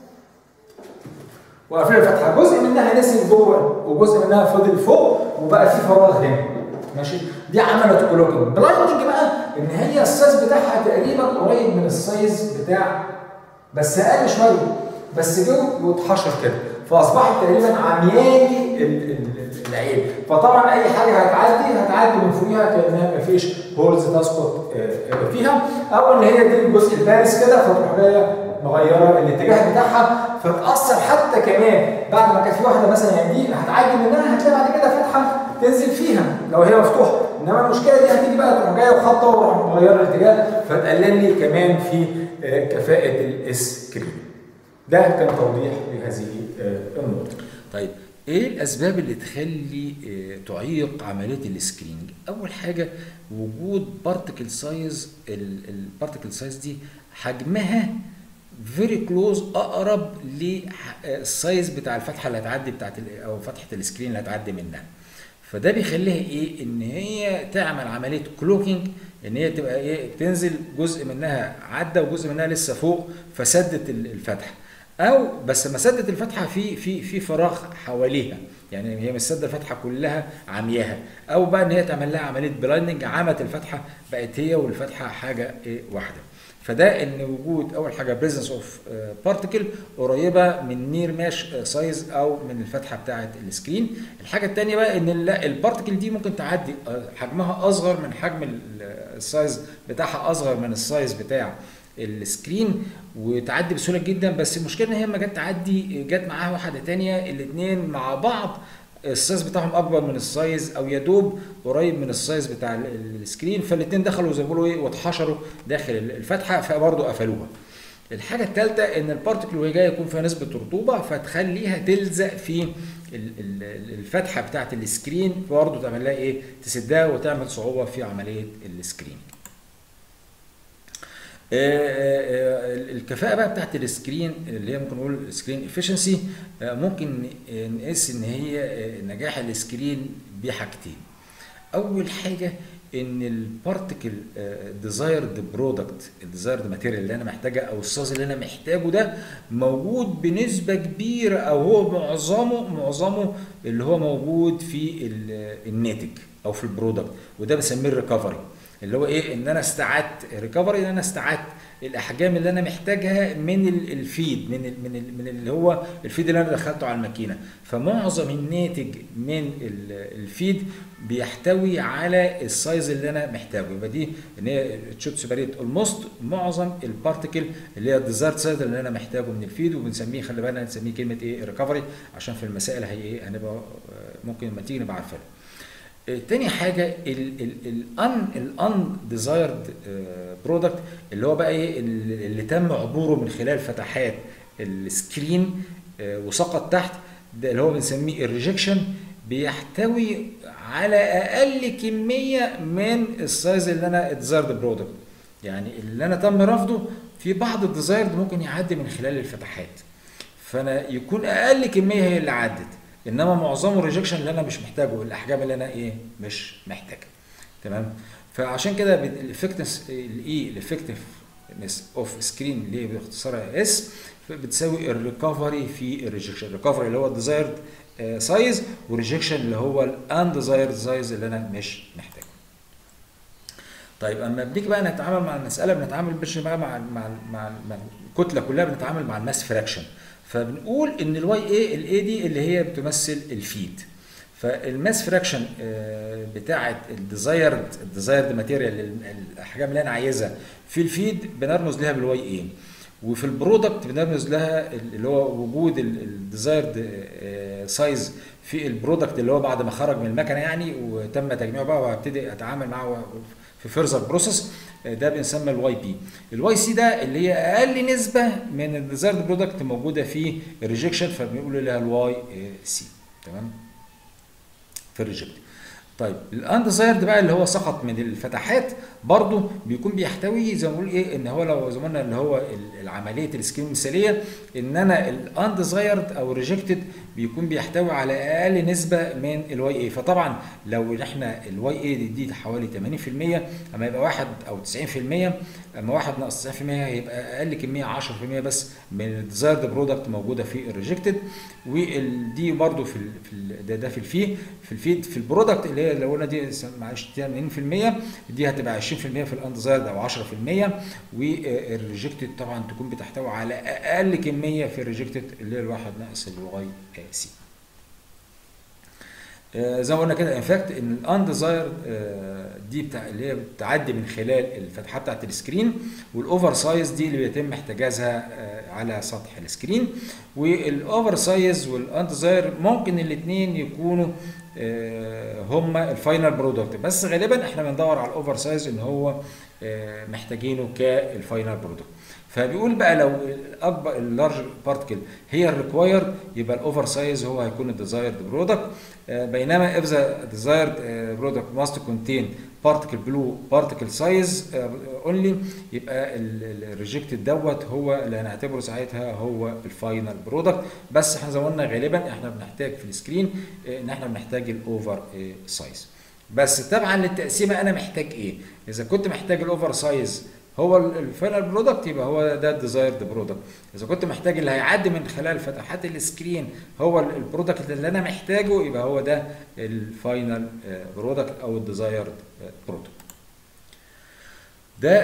وقافله الفتحه جزء منها نزل جوه وجزء منها فضل فوق وبقى في فراغ هنا ماشي دي عملت كلوكينج بلايندنج بقى ان هي السايز بتاعها تقريبا قريب من السايز بتاع بس اقل شويه بس جو واتحشر كده فاصبحت تقريبا عمياني العين فطبعا اي حاجه هتعدي هتعدي من فوقيها كانها ما فيش هولز تسقط فيها او ان هي دي الجزء البارز كده فتروح جايه مغيره الاتجاه بتاعها فتاثر حتى كمان بعد ما كانت في واحده مثلا يعني دي هتعدي منها هتلاقي بعد كده فتحه تنزل فيها لو هي مفتوحه انما المشكله دي هتيجي بقى تروح جايه وخبطه وتروح مغيره الاتجاه فتقلل لي كمان في آه، كفاءه السكرين ده كان توضيح لهذه آه، النقطه طيب ايه الاسباب اللي تخلي آه، تعيق عمليه السكريننج اول حاجه وجود بارتكل سايز البارتكل سايز دي حجمها فيري كلوز اقرب للسايز بتاع الفتحه اللي هتعدي بتاعت ال- او فتحه السكرين اللي هتعدي منها فده بيخليها ايه ان هي تعمل عمليه كلوكينج ان هي تبقى ايه تنزل جزء منها عدى وجزء منها لسه فوق فسدت ال- الفتحه او بس ما سدت الفتحه في في في فراغ حواليها يعني هي مش سد الفتحه كلها عمياها او بقى ان هي تعمل لها عمليه بلايندنج عمت الفتحه بقت هي والفتحه حاجه ايه واحده فده ان وجود اول حاجه بريزنس اوف بارتكل قريبه من نير ماش سايز او من الفتحه بتاعه السكرين الحاجه الثانيه بقى ان البارتكل دي ممكن تعدي آه، حجمها اصغر من حجم ال- السايز بتاعها اصغر من السايز بتاع السكرين وتعدي بسهوله جدا بس المشكله ان هي لما جت تعدي جت معاها واحده تانية الاثنين مع بعض السايز بتاعهم اكبر من السايز او يدوب قريب من السايز بتاع ال- السكرين فالاثنين دخلوا زي ما بيقولوا ايه واتحشروا داخل ال- الفتحه فبرضه قفلوها الحاجه الثالثه ان البارتكل وهي جايه يكون فيها نسبه رطوبه فتخليها تلزق في ال- ال- ال- الفتحه بتاعه السكرين برضه تعمل لها ايه تسدها وتعمل صعوبه في عمليه السكرين آه، آه، آه، الكفاءه بقى بتاعت السكرين اللي هي ممكن نقول سكرين افشنسي ممكن نقيس ان هي آه، نجاح السكرين بحاجتين اول حاجه ان البارتكل ديزايرد برودكت الديزايرد ماتيريال اللي انا محتاجها او الصاز اللي انا محتاجه ده موجود بنسبه كبيره او هو معظمه معظمه اللي هو موجود في ال- الناتج او في البرودكت وده بسميه الريكفري اللي هو ايه ان انا استعدت ريكفري ان انا استعدت الاحجام اللي انا محتاجها من ال- الفيد من ال من ال من اللي هو الفيد اللي انا دخلته على الماكينه فمعظم الناتج من ال- الفيد بيحتوي على السايز اللي انا محتاجه يبقى دي ان هي تشوت سيبريت اولموست معظم البارتكل اللي هي الديزايرد سايز اللي انا محتاجه من الفيد وبنسميه خلي بالنا نسميه كلمه ايه ريكفري عشان في المسائل هي ايه هنبقى آه، ممكن لما تيجي نبقى عارفينها آه، تاني حاجه الان الان ديزايرد برودكت اللي هو بقى ايه اللي اللي تم عبوره من خلال فتحات السكرين آه، وسقط تحت ده اللي هو بنسميه الريجكشن بيحتوي على اقل كميه من السايز اللي انا ديزايرد برودكت يعني اللي انا تم رفضه في بعض الديزايرد ممكن يعدي من خلال الفتحات فانا يكون اقل كميه هي اللي عدت انما معظمه الريجكشن اللي انا مش محتاجه الاحجام اللي انا ايه مش محتاجها تمام فعشان كده الافكتنس الاي الافكتفنس اوف سكرين اللي هي باختصارها اس بتساوي الريكفري في الريجكشن الريكفري اللي هو الديزايرد سايز والريجكشن اللي هو الانديزايرد سايز اللي انا مش محتاجه طيب اما بنيجي بقى نتعامل مع المساله بنتعامل مش بقى مع مع مع, مع الكتله كلها بنتعامل مع الماس فراكشن فبنقول ان الواي اي الاي دي اللي هي بتمثل الفيد فالماس فراكشن بتاعه الديزايرد الديزايرد ماتيريال الاحجام اللي انا عايزها في الفيد بنرمز لها بالواي اي وفي البرودكت بنرمز لها اللي هو وجود الديزايرد سايز في البرودكت اللي هو بعد ما خرج من المكنه يعني وتم تجميعه بقى وابتدي اتعامل معاه في فيرزر بروسيس ده بنسمى الواي بي الواي سي ده اللي هي اقل نسبه من الديزايرد برودكت موجوده في الريجكشن فبنقول لها الواي سي تمام في الريجكت طيب الانديزايرد بقى اللي هو سقط من الفتحات برضه بيكون بيحتوي زي ما بنقول ايه ان هو لو زي ما قلنا اللي هو العمليه السكيم المثاليه ان انا الانديزايرد او ريجكتد بيكون بيحتوي على اقل نسبه من الواي اي فطبعا لو احنا الواي اي دي, دي حوالي 80% اما يبقى 1 او 90% اما 1 ناقص 90% هيبقى اقل كميه 10% بس من الديزايرد برودكت موجوده في الريجكتد ودي برضو في ال في ال ده, ده في الفي في الفيد في البرودكت اللي هي لو قلنا دي معلش 80% دي هتبقى 20% في الانديزايرد او 10% والريجكتد طبعا تكون بتحتوي على اقل كميه في الريجكتد اللي هي الواحد ناقص الواي سي زي ما قلنا كده انفاكت ان الانديزايرد دي بتاع اللي هي بتعدي من خلال الفتحه بتاعت السكرين والاوفر سايز دي اللي بيتم احتجازها على سطح السكرين والاوفر سايز والاندزاير ممكن الاثنين يكونوا آه، هما الفاينل برودكت بس غالبا احنا بندور على الاوفر سايز ان هو آه، محتاجينه كالفاينل برودكت فبيقول بقى لو الاكبر اللارج بارتكل هي الريكوايرد يبقى الاوفر سايز هو هيكون الديزايرد برودكت بينما if the desired uh, product must contain particle blue particle size uh, only يبقى الريجكتد دوت هو اللي هنعتبره ساعتها هو الفاينل برودكت بس احنا زي ما قلنا غالبا احنا بنحتاج في السكرين آه، ان احنا بنحتاج الاوفر سايز بس طبعا للتقسيمه انا محتاج ايه؟ اذا كنت محتاج الاوفر سايز هو الفاينل برودكت يبقى هو ده الديزايرد برودكت اذا كنت محتاج اللي هيعدي من خلال فتحات السكرين هو البرودكت اللي انا محتاجه يبقى هو ده الفاينل برودكت او الديزايرد برودكت ده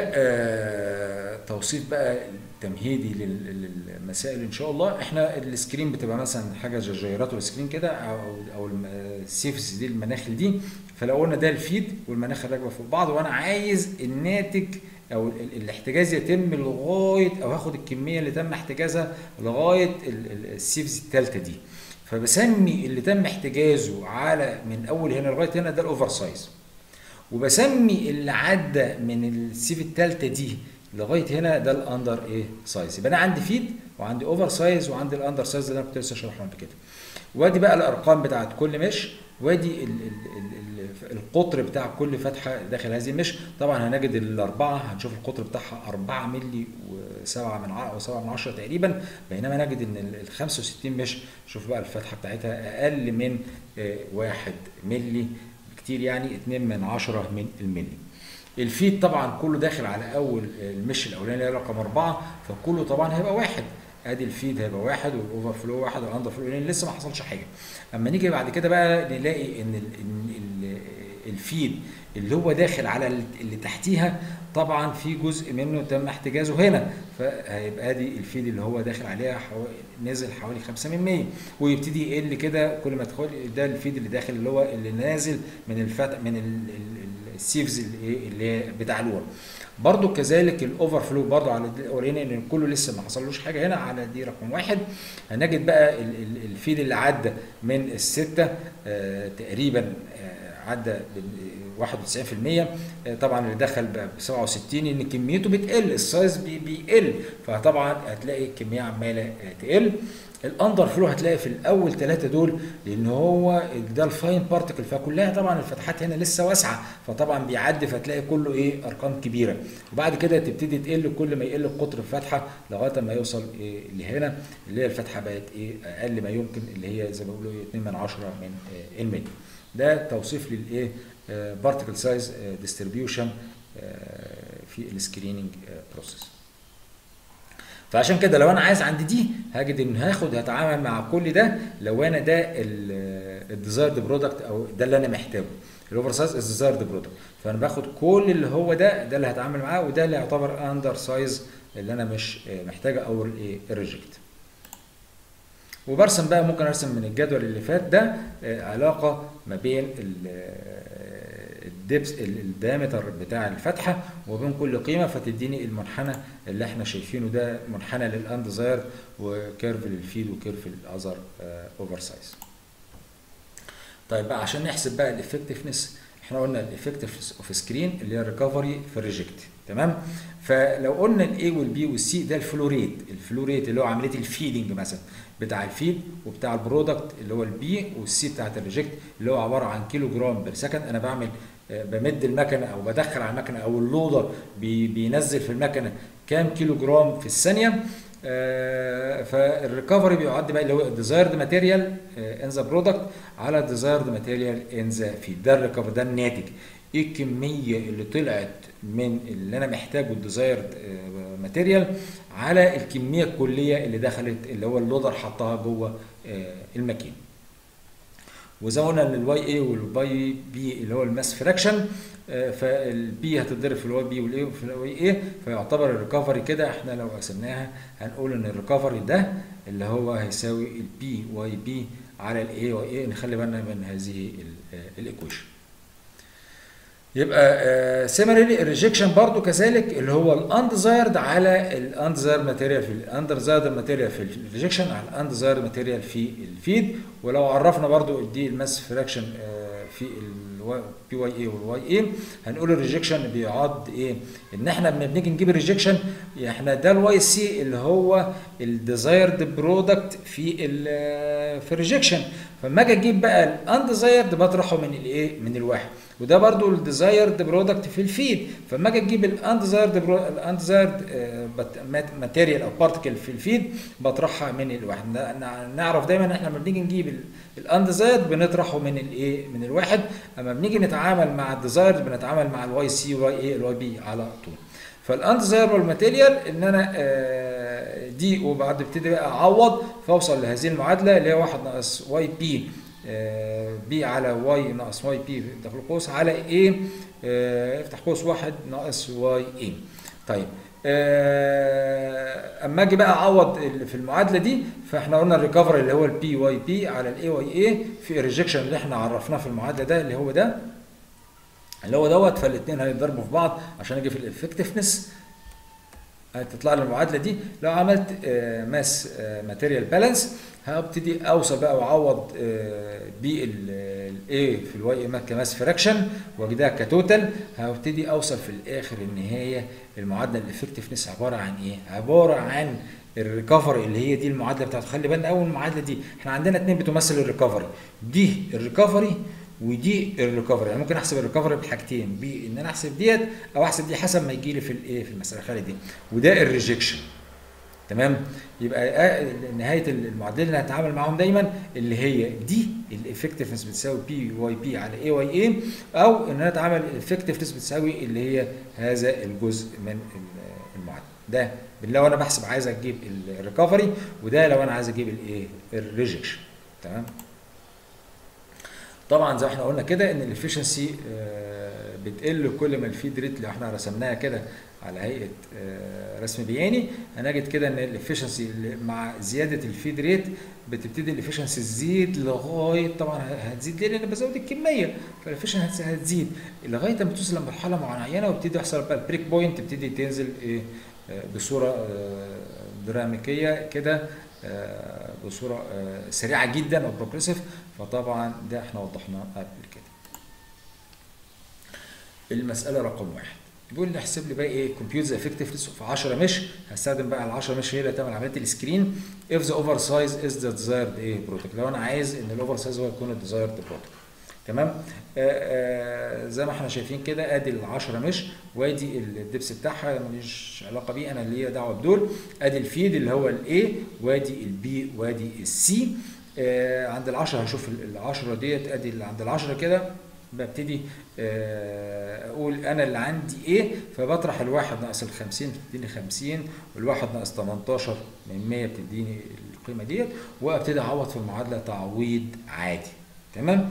آه، توصيف بقى تمهيدي لل- للمسائل ان شاء الله احنا السكرين بتبقى مثلا حاجه زي جيرات السكرين كده او او الم- السيفس دي المناخل دي فلو قلنا ده الفيد والمناخل راكبه فوق بعض وانا عايز الناتج او ال- ال- الاحتجاز يتم لغايه او هاخد الكميه اللي تم احتجازها لغايه ال- ال- السيفز الثالثه دي فبسمي اللي تم احتجازه على من اول هنا لغايه هنا ده الاوفر سايز وبسمي اللي عدى من السيف الثالثه دي لغايه هنا ده الاندر ايه سايز يبقى انا عندي فيد وعندي اوفر سايز وعندي الاندر سايز اللي انا كنت لسه شارحه قبل كده وادي بقى الارقام بتاعت كل مش وادي ال ال ال ال القطر بتاع كل فتحه داخل هذه المش طبعا هنجد الاربعه هنشوف القطر بتاعها 4 مللي و7 من ع- او 7 من 10 تقريبا بينما نجد ان ال- ال 65 مش شوف بقى الفتحه بتاعتها اقل من 1 مللي كتير يعني 2 من 10 من الملي الفيد طبعا كله داخل على اول المش الاولاني اللي هي رقم اربعه فكله طبعا هيبقى واحد ادي الفيد هيبقى واحد والاوفر فلو واحد والاندر فلو لان لسه ما حصلش حاجه اما نيجي بعد كده بقى نلاقي ان ال ان ال الفيد اللي هو داخل على ال- اللي تحتيها طبعا في جزء منه تم احتجازه هنا فهيبقى دي الفيد اللي هو داخل عليها حوالي نزل حوالي 5% ويبتدي يقل كده كل ما تدخل ده الفيد اللي داخل اللي هو اللي نازل من الفتح من ال- ال- ال- السيفز اللي إيه اللي هي بتاع الور برضو كذلك الاوفر فلو برضو على دي الاولاني ان كله لسه ما حصلوش حاجه هنا على دي رقم واحد هنجد بقى ال- ال- الفيد اللي عدى من السته آه تقريبا آه عدى بال- 91% آه، طبعا اللي دخل ب 67 ان كميته بتقل السايز بي بيقل فطبعا هتلاقي الكميه عماله آه، تقل الاندر فلو هتلاقي في الاول ثلاثه دول لان هو ده الفاين بارتكل فكلها طبعا الفتحات هنا لسه واسعه فطبعا بيعدي فتلاقي كله ايه ارقام كبيره وبعد كده تبتدي تقل كل ما يقل قطر الفتحه لغايه ما يوصل إيه لهنا اللي هي الفتحه بقت ايه اقل ما يمكن اللي هي زي ما بيقولوا 2 من 10 من آه، الملي ده توصيف للايه بارتكل سايز ديستريبيوشن في السكريننج بروسيس فعشان كده لو انا عايز عند دي هاجد ان هاخد هتعامل مع كل ده لو انا ده الديزايرد برودكت او ده اللي انا محتاجه الاوفر سايز از ديزايرد برودكت فانا باخد كل اللي هو ده ده اللي هتعامل معاه وده اللي يعتبر اندر سايز اللي انا مش آه، محتاجه او الايه الريجكت وبرسم بقى ممكن ارسم من الجدول اللي فات ده آه، علاقه ما بين الدبس الدايمتر بتاع الفتحه وبين كل قيمه فتديني المنحنى اللي احنا شايفينه ده منحنى للاندزاير وكيرف للفيد وكيرف للاذر اوفر سايز طيب بقى عشان نحسب بقى الافكتفنس احنا قلنا الافكتفنس اوف سكرين اللي هي الريكفري في الريجكت تمام فلو قلنا الاي والبي والسي ده الفلو ريت الفلو ريت اللي هو عمليه الفيدنج مثلا بتاع الفيد وبتاع البرودكت اللي هو البي والسي بتاعت الريجكت اللي هو عباره عن كيلو جرام بير سكند انا بعمل آه، بمد المكنه او بدخل على المكنه او اللودر بي بينزل في المكنه كام كيلو جرام في الثانيه آه، فالريكفري بيعد بقى اللي هو الديزايرد ماتيريال ان ذا برودكت على الديزايرد ماتيريال ان ذا فيد ده الريكفري ده الناتج ايه الكميه اللي طلعت من اللي انا محتاجه الديزايرد ماتيريال على الكميه الكليه اللي دخلت اللي هو اللودر حطها جوه آه، الماكينه وزي ما قلنا ان الواي اي والواي بي اللي هو الماس فراكشن فالبي هتتضرب في الواي بي والاي في الواي اي فيعتبر الريكفري كده احنا لو قسمناها هنقول ان الريكفري ده اللي هو هيساوي البي واي بي على الاي واي اي نخلي بالنا من هذه الايكويشن يبقى سيميلارلي الريجكشن برضو كذلك اللي هو الاندزايرد على الاندزايرد ماتيريال في الاندزايرد ماتيريال في الريجكشن على الاندزايرد ماتيريال في الفيد ولو عرفنا برضو دي الماس فراكشن في البي واي اي والواي اي هنقول الريجكشن بيعد ايه ان احنا لما بنيجي نجيب الريجكشن احنا ده الواي سي اللي هو الديزايرد برودكت في ال في الريجكشن فلما اجي اجيب بقى الانديزايرد بطرحه من الايه من الواحد وده برضو الديزايرد برودكت في الفيد فلما اجي اجيب الانديزايرد الانديزايرد ماتيريال او بارتكل في الفيد بطرحها من الواحد نعرف دايما ان احنا لما بنيجي نجيب الانديزايرد بنطرحه من الايه من الواحد اما بنيجي نتعامل مع الديزايرد بنتعامل مع الواي سي واي اي الواي بي على طول فالانديزايربل ماتيريال ان انا دي وبعد ابتدي بقى اعوض فاوصل لهذه المعادله اللي هي 1 ناقص واي بي بي على واي ناقص واي بي داخل قوس على ايه افتح قوس واحد ناقص واي اي طيب اما اجي بقى اعوض في المعادله دي فاحنا قلنا الريكفري اللي هو البي واي بي على الاي واي اي في الريجكشن اللي احنا عرفناه في المعادله ده اللي هو ده اللي هو دوت فالاثنين هيتضربوا في بعض عشان اجي في الافكتفنس هتطلع لي المعادله دي لو عملت ماس ماتيريال بالانس هبتدي اوصل بقى واعوض بالاي في الواي اي كماس فراكشن واجدها كتوتال هبتدي اوصل في الاخر النهايه المعادله الافكتفنس عباره عن ايه؟ عباره عن الريكفري اللي هي دي المعادله بتاعته خلي بالنا اول المعادله دي احنا عندنا اثنين بتمثل الريكفري دي الريكفري ودي الريكفري يعني ممكن احسب الريكفري بحاجتين بان انا احسب ديت او احسب دي حسب ما يجي لي في الايه في المساله خلي دي وده الريجكشن تمام يبقى نهايه المعادله اللي هنتعامل معاهم دايما اللي هي دي الافكتفنس بتساوي بي واي بي على اي واي اي او ان انا اتعامل الافكتفنس بتساوي اللي هي هذا الجزء من المعادله ده لو انا بحسب عايز اجيب الريكفري وده لو انا عايز اجيب الايه الريجكشن تمام طبعا زي ما احنا قلنا كده ان الافشنسي بتقل كل ما الفيد ريت اللي احنا رسمناها كده على هيئه رسم بياني هنجد كده ان الافشنسي مع زياده الفيد ريت بتبتدي الافشنسي تزيد لغايه طبعا هتزيد ليه؟ لان بزود الكميه فالافشنسي هتزيد لغايه ما توصل لمرحله معينه ويبتدي يحصل بقى البريك بوينت تبتدي تنزل ايه بصوره دراميكيه كده بصوره سريعه جدا او بروجريسيف فطبعا ده احنا وضحناه قبل كده. المساله رقم واحد بيقول لي احسب لي بقى ايه كمبيوتر افكتفنس في 10 مش هستخدم بقى ال 10 مش هي اللي هتعمل عمليه السكرين اف ذا اوفر سايز از ذا ديزايرد ايه برودكت لو انا عايز ان الاوفر سايز هو يكون الديزايرد برودكت تمام آآ آآ زي ما احنا شايفين كده ادي ال 10 مش وادي الدبس بتاعها ماليش علاقه بيه انا اللي هي دعوه بدول ادي الفيد اللي هو الاي وادي البي وادي السي عند ال 10 هشوف ال 10 ديت ادي اللي عند ال 10 كده ببتدي اقول انا اللي عندي ايه فبطرح الواحد ناقص ال 50 بتديني 50 والواحد ناقص 18 من 100 بتديني القيمه ديت وابتدي اعوض في المعادله تعويض عادي تمام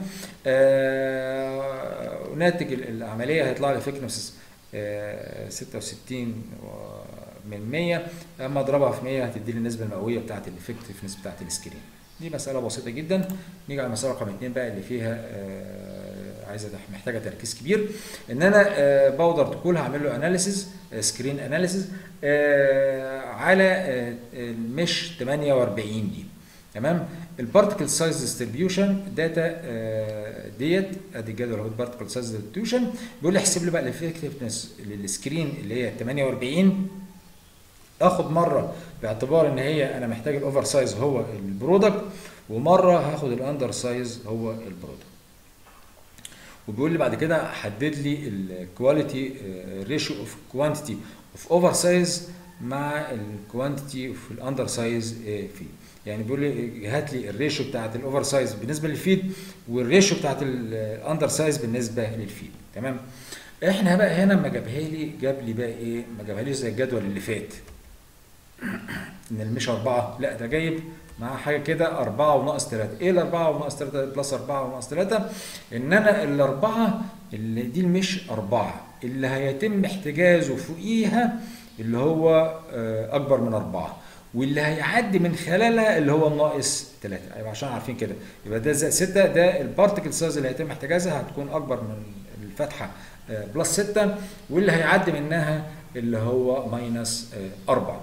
آه ناتج العمليه هيطلع لي فيكنس آه 66 من 100 اما اضربها في 100 هتدي لي النسبه المئويه بتاعت الافكتفنس بتاعت السكرين دي مساله بسيطه جدا نيجي على المساله رقم 2 بقى اللي فيها آه عايزه محتاجه تركيز كبير ان انا آه باودر كول هعمل له اناليسيز سكرين اناليسيز على آه المش 48 دي تمام البارتكل سايز ديستريبيوشن داتا ديت ادي الجدول اهو البارتكل سايز ديستريبيوشن بيقول لي احسب لي بقى الافكتفنس للسكرين اللي هي 48 اخد مره باعتبار ان هي انا محتاج الاوفر سايز هو البرودكت ومره هاخد الاندر سايز هو البرودكت وبيقول لي بعد كده حدد لي الكواليتي ريشيو اوف كوانتيتي اوف اوفر سايز مع الكوانتيتي اوف الاندر سايز فيه يعني بيقول لي هات لي الريشيو بتاعت الاوفر سايز بالنسبه للفيد والريشيو بتاعت الاندر سايز بالنسبه للفيد تمام احنا بقى هنا ما جابها لي جاب لي بقى ايه ما جابهاليش زي الجدول اللي فات ان المش أربعة لا ده جايب مع حاجة كده أربعة وناقص ثلاثة إيه الأربعة وناقص ثلاثة بلس أربعة وناقص ثلاثة إن أنا الأربعة اللي دي المش أربعة اللي هيتم احتجازه فوقيها اللي هو أكبر من أربعة واللي هيعدي من خلالها اللي هو الناقص ثلاثة أيوة عشان عارفين كده يبقى ده زائد ستة ده البارتكل سايز اللي هيتم احتجازها هتكون أكبر من الفتحة بلس 6 واللي هيعدي منها اللي هو ماينس 4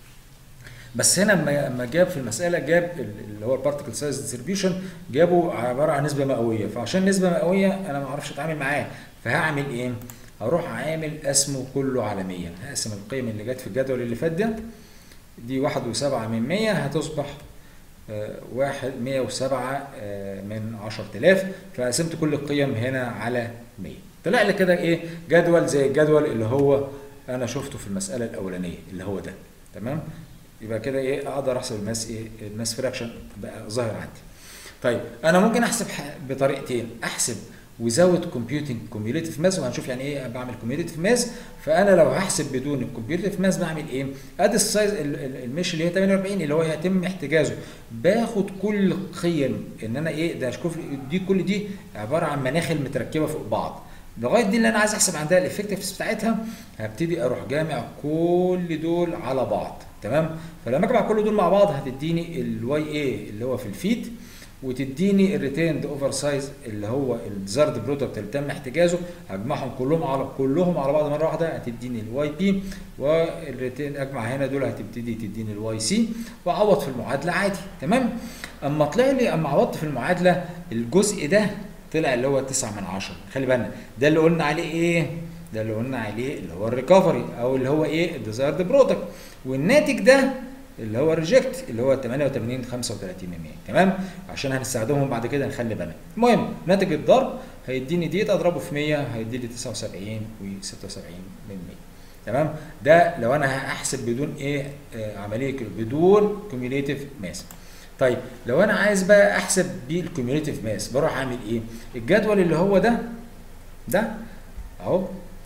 بس هنا لما جاب في المساله جاب اللي هو البارتكل سايز ديستريبيوشن جابه عباره عن نسبه مئويه فعشان نسبه مئويه انا ما اعرفش اتعامل معاه فهعمل ايه؟ هروح عامل قسمه كله على 100 هقسم القيم اللي جت في الجدول اللي فات ده دي واحد وسبعة من مية هتصبح آه واحد مية وسبعة آه من عشرة آلاف فقسمت كل القيم هنا على مية طلع لي كده ايه جدول زي الجدول اللي هو انا شفته في المسألة الأولانية اللي هو ده تمام يبقى كده ايه اقدر احسب الماس ايه الماس فراكشن بقى ظاهر عندي طيب انا ممكن احسب بطريقتين احسب وزود كومبيوتنج كوميوليتيف ماس وهنشوف يعني ايه بعمل كوميوليتيف ماس فانا لو هحسب بدون الكومبيوليتيف ماس بعمل ايه ادي السايز المش اللي هي 48 اللي هو يتم احتجازه باخد كل قيم ان انا ايه ده شوف دي كل دي عباره عن مناخل متركبه فوق بعض لغايه دي اللي انا عايز احسب عندها الافكتيفز بتاعتها هبتدي اروح جامع كل دول على بعض تمام فلما اجمع كل دول مع بعض هتديني الواي اي اللي هو في الفيت وتديني الريتيند اوفر سايز اللي هو الزرد برودكت اللي تم احتجازه هجمعهم كلهم على كلهم على بعض مره واحده هتديني الواي بي والريتين اجمع هنا دول هتبتدي تديني الواي سي واعوض في المعادله عادي تمام اما طلع لي اما عوضت في المعادله الجزء ده طلع اللي هو 9 من 10 خلي بالنا ده اللي قلنا عليه ايه ده اللي قلنا عليه اللي هو الريكفري او اللي هو ايه الديزايرد برودكت والناتج ده اللي هو الريجكت اللي هو 88 35 من 100 تمام عشان هنستخدمهم بعد كده نخلي بالنا المهم ناتج الضرب هيديني ديت اضربه في 100 هيدي لي 79 و76 من 100 تمام ده لو انا هحسب بدون ايه آه عمليه بدون كوميوليتيف ماس طيب لو انا عايز بقى احسب بالكوميوليتيف ماس بروح اعمل ايه الجدول اللي هو ده ده اهو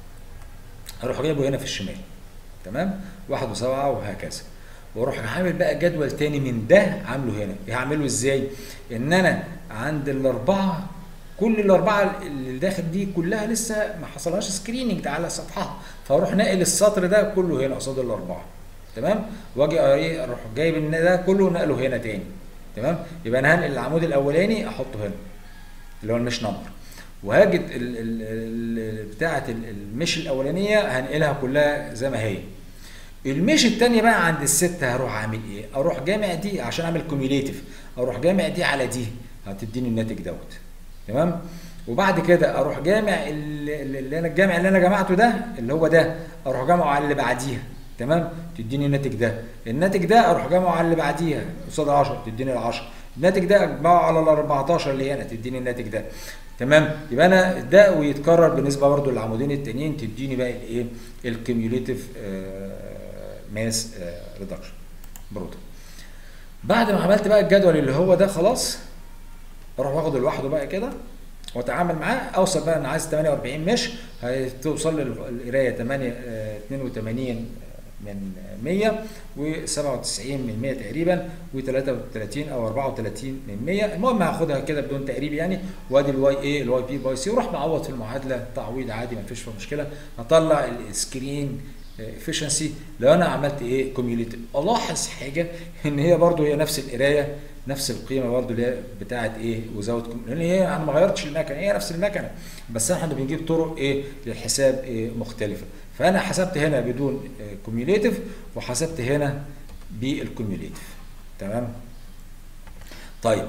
اروح جايبه هنا في الشمال تمام واحد وسبعة وهكذا واروح عامل بقى جدول تاني من ده عامله هنا هعمله ازاي ان انا عند الاربعه كل الاربعه اللي داخل دي كلها لسه ما حصلهاش سكريننج على سطحها فاروح ناقل السطر ده كله هنا قصاد الاربعه تمام واجي ايه اروح جايب ان ده كله نقله هنا تاني تمام يبقى انا هنقل العمود الاولاني احطه هنا اللي هو المش نمبر وهاجي بتاعه المش الاولانيه هنقلها كلها زي ما هي المش التانية بقى عند الستة هروح اعمل ايه؟ اروح جامع دي عشان اعمل كوميوليتيف اروح جامع دي على دي هتديني الناتج دوت تمام؟ وبعد كده اروح جامع اللي انا الجامع اللي انا جمعته ده اللي هو ده اروح جامعه على اللي بعديها تمام؟ تديني الناتج ده الناتج ده اروح جامعه على اللي بعديها قصاد 10 تديني ال 10 الناتج ده اجمعه على ال 14 اللي هنا تديني الناتج ده تمام يبقى انا ده ويتكرر بالنسبه برضو للعمودين التانيين تديني بقى الايه الكيميوليتيف ماس ريدكشن برودكت بعد ما عملت بقى الجدول اللي هو ده خلاص اروح واخده لوحده بقى كده واتعامل معاه اوصل بقى انا عايز 48 مش هتوصل لي القرايه 8 82 من 100 و97 من 100 تقريبا و33 او 34 من 100 المهم هاخدها كده بدون تقريب يعني وادي الواي اي الواي بي باي سي وراح معوض في المعادله تعويض عادي ما فيش فيه مشكله هطلع السكرين افشنسي لو انا عملت ايه كوميوليتيف الاحظ حاجه ان هي برضو هي نفس القرايه نفس القيمه برضو اللي هي بتاعه ايه وزود لان هي انا ما غيرتش المكنه هي نفس المكنه بس احنا بنجيب طرق ايه للحساب إيه مختلفه فانا حسبت هنا بدون كوميوليتيف وحسبت هنا بالكوميوليتيف تمام طيب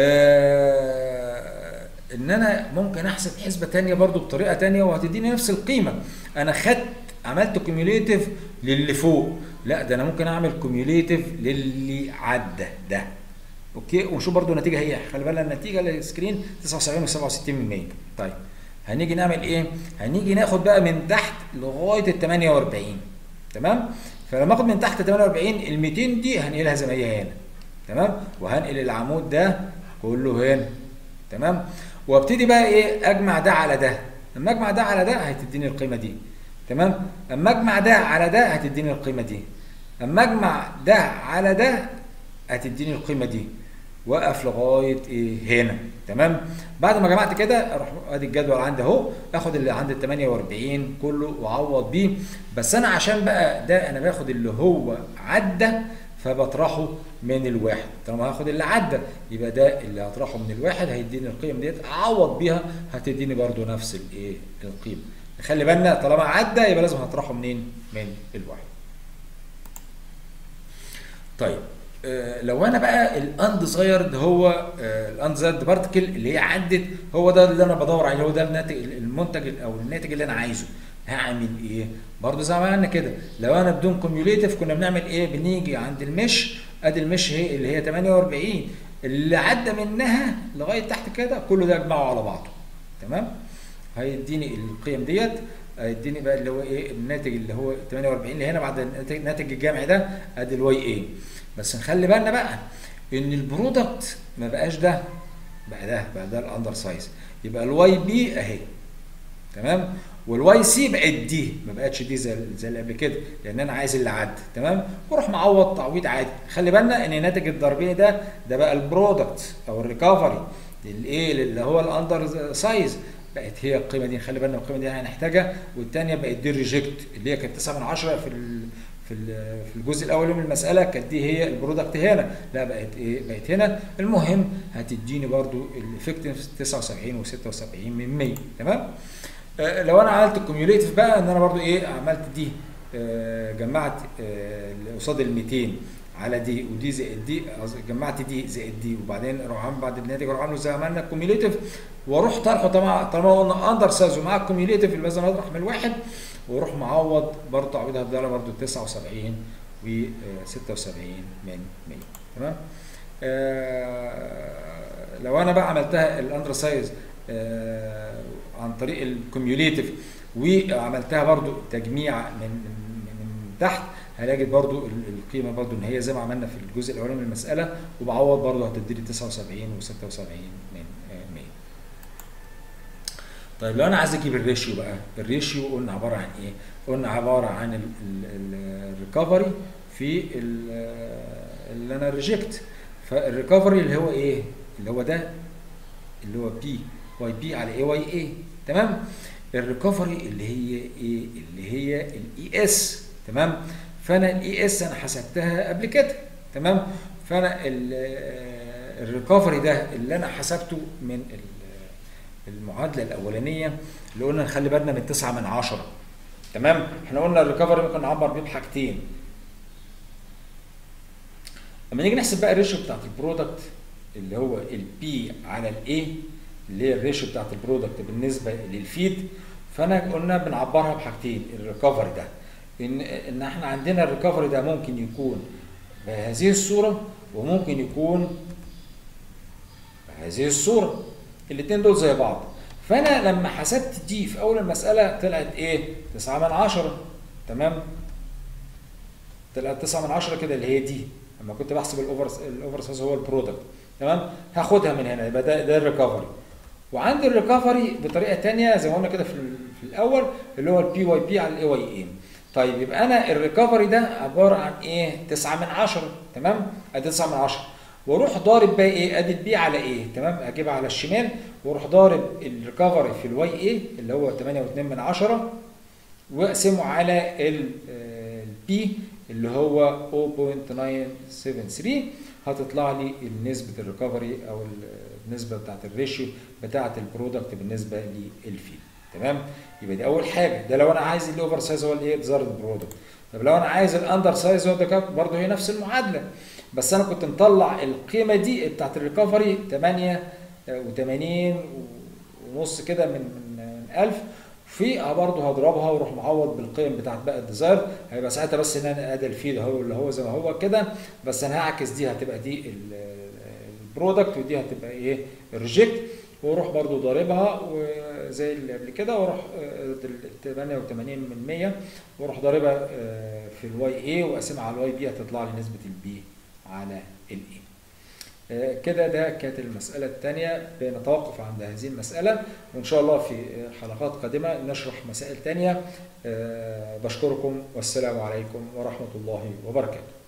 آه ان انا ممكن احسب حسبه ثانيه برضو بطريقه ثانيه وهتديني نفس القيمه انا خدت عملت كوميوليتيف للي فوق لا ده انا ممكن اعمل كوميوليتيف للي عدى ده اوكي وشوف برضو النتيجه هي خلي بالك النتيجه للسكرين 79 و67 من 100 طيب هنيجي نعمل ايه هنيجي ناخد بقى من تحت لغايه ال 48 تمام فلما اخد من تحت 48 ال 200 دي هنقلها زي ما هي هنا تمام وهنقل العمود ده كله هنا تمام وابتدي بقى ايه اجمع ده على ده لما اجمع ده على ده هتديني القيمه دي تمام اما اجمع ده على ده هتديني القيمه دي اما اجمع ده على ده هتديني القيمه دي وقف لغايه ايه هنا تمام بعد ما جمعت كده اروح ادي الجدول عندي اهو اخد اللي عند ال 48 كله واعوض بيه بس انا عشان بقى ده انا باخد اللي هو عدى فبطرحه من الواحد طالما هاخد اللي عدى يبقى ده اللي هطرحه من الواحد هيديني القيم ديت اعوض بيها هتديني برده نفس الايه القيمه خلي بالنا طالما عدى يبقى لازم هطرحه منين من الواي طيب آه، لو انا بقى الاندزايرد هو الاندزايرد بارتكل اللي هي عدت هو ده اللي انا بدور عليه هو ده الناتج المنتج او الناتج اللي انا عايزه هعمل ايه برضه زي ما عملنا كده لو انا بدون كوميوليتيف كنا بنعمل ايه بنيجي عند المش ادي المش هي اللي هي 48 اللي عدى منها لغايه تحت كده كله ده اجمعه على بعضه تمام هيديني القيم ديت هيديني بقى اللي هو ايه الناتج اللي هو 48 اللي هنا بعد الناتج الناتج الجمعي ده ادي الواي ايه بس نخلي بالنا بقى ان البرودكت ما بقاش ده بقى ده بقى ده الاندر سايز يبقى الواي بي اهي تمام والواي سي بقت دي ما بقتش دي زي زي اللي قبل كده لان انا عايز اللي عدى تمام واروح معوض تعويض عادي خلي بالنا ان ناتج الضربيه ده ده بقى البرودكت او الريكفري الايه اللي هو الاندر سايز بقت هي القيمه دي خلي بالنا القيمه دي هنحتاجها والثانيه بقت دي الريجكت اللي هي كانت 9 من 10 في ال في ال- في الجزء الاول من المساله كانت دي هي البرودكت هنا لا بقت ايه بقت هنا المهم هتديني برضو الافكتيف 79 و76 من 100 تمام آه، لو انا عملت الكوميوليتيف بقى ان انا برضو ايه عملت دي آه، جمعت آه، اللي قصاد ال 200 على دي ودي زائد دي قصدي جمعت دي زائد دي وبعدين اروح عامل بعد الناتج اروح عامله زي ما عملنا الكوميوليتيف واروح طرحه طبعا طالما قلنا اندر سايز ومع الكوميوليتيف يبقى لازم اطرح من الواحد واروح معوض برضه تعويضها بداله برضه 79 و 76 من 100 تمام آه لو انا بقى عملتها الاندر سايز آه عن طريق الكوميوليتيف وعملتها برضو تجميع من من, من تحت هلاقي برضو ال- القيمه برضو ان هي زي ما عملنا في الجزء الاولاني من المساله وبعوض برضو هتديلي 79 و76 من آه، 100 طيب لو انا عايز اجيب الريشيو بقى الريشيو قلنا عباره عن ايه قلنا عباره عن الريكفري في ال- اللي انا ريجكت فالريكفري اللي هو ايه اللي هو ده اللي هو بي واي بي على اي واي اي تمام الريكفري اللي هي ايه اللي هي الاي اس تمام فانا الاي اس انا حسبتها قبل كده تمام فانا الريكفري ده اللي انا حسبته من ال- المعادله الاولانيه اللي قلنا نخلي بالنا من 9 من 10 تمام احنا قلنا الريكفري ممكن نعبر بيه بحاجتين لما نيجي نحسب بقى الريشيو بتاعت البرودكت اللي هو البي على الاي اللي هي الريشيو بتاعت البرودكت بالنسبه للفيد فانا قلنا بنعبرها بحاجتين الريكفري ده ان ان احنا عندنا الريكفري ده ممكن يكون بهذه الصوره وممكن يكون بهذه الصوره الاثنين دول زي بعض فانا لما حسبت دي في اول المساله طلعت ايه 9 من 10 تمام طلعت 9 من 10 كده اللي هي دي لما كنت بحسب الاوفر الاوفر سايز هو البرودكت تمام هاخدها من هنا يبقى ده ده الريكفري وعندي الريكفري بطريقه ثانيه زي ما قلنا كده في, ال- في الاول اللي هو البي واي بي على الاي واي اي طيب يبقى انا الريكفري ده عباره عن ايه 9 من 10 تمام ادي 9 من 10 واروح ضارب بقى ايه ادي البي على ايه تمام اجيبها على الشمال واروح ضارب الريكفري في الواي ايه اللي هو 8 و2 من 10 واقسمه على البي اللي هو 0.973 هتطلع لي نسبة الريكفري او النسبة بتاعت الريشيو بتاعت البرودكت بالنسبة للفيد تمام يبقى دي اول حاجة ده لو انا عايز الاوفر سايز هو الايه ديزايرد برودكت طب لو انا عايز الاندر سايز هو ده كان برضه هي نفس المعادلة بس انا كنت مطلع القيمة دي بتاعت الريكفري 88 ونص كده من من 1000 في برضه هضربها واروح معوض بالقيم بتاعت بقى الديزاير هيبقى ساعتها بس ان انا ادي الفيد هو اللي هو زي ما هو كده بس انا هعكس دي هتبقى دي ال- البرودكت ودي هتبقى ايه الريجكت واروح برضه ضاربها وزي اللي قبل كده واروح آه، ال 88 من 100 واروح ضاربها آه، في الواي اي واقسمها على الواي بي هتطلع لي نسبه البي على الاي آه، كده ده كانت المسألة الثانية بنتوقف عند هذه المسألة وإن شاء الله في آه، حلقات قادمة نشرح مسائل تانية آه، بشكركم والسلام عليكم ورحمة الله وبركاته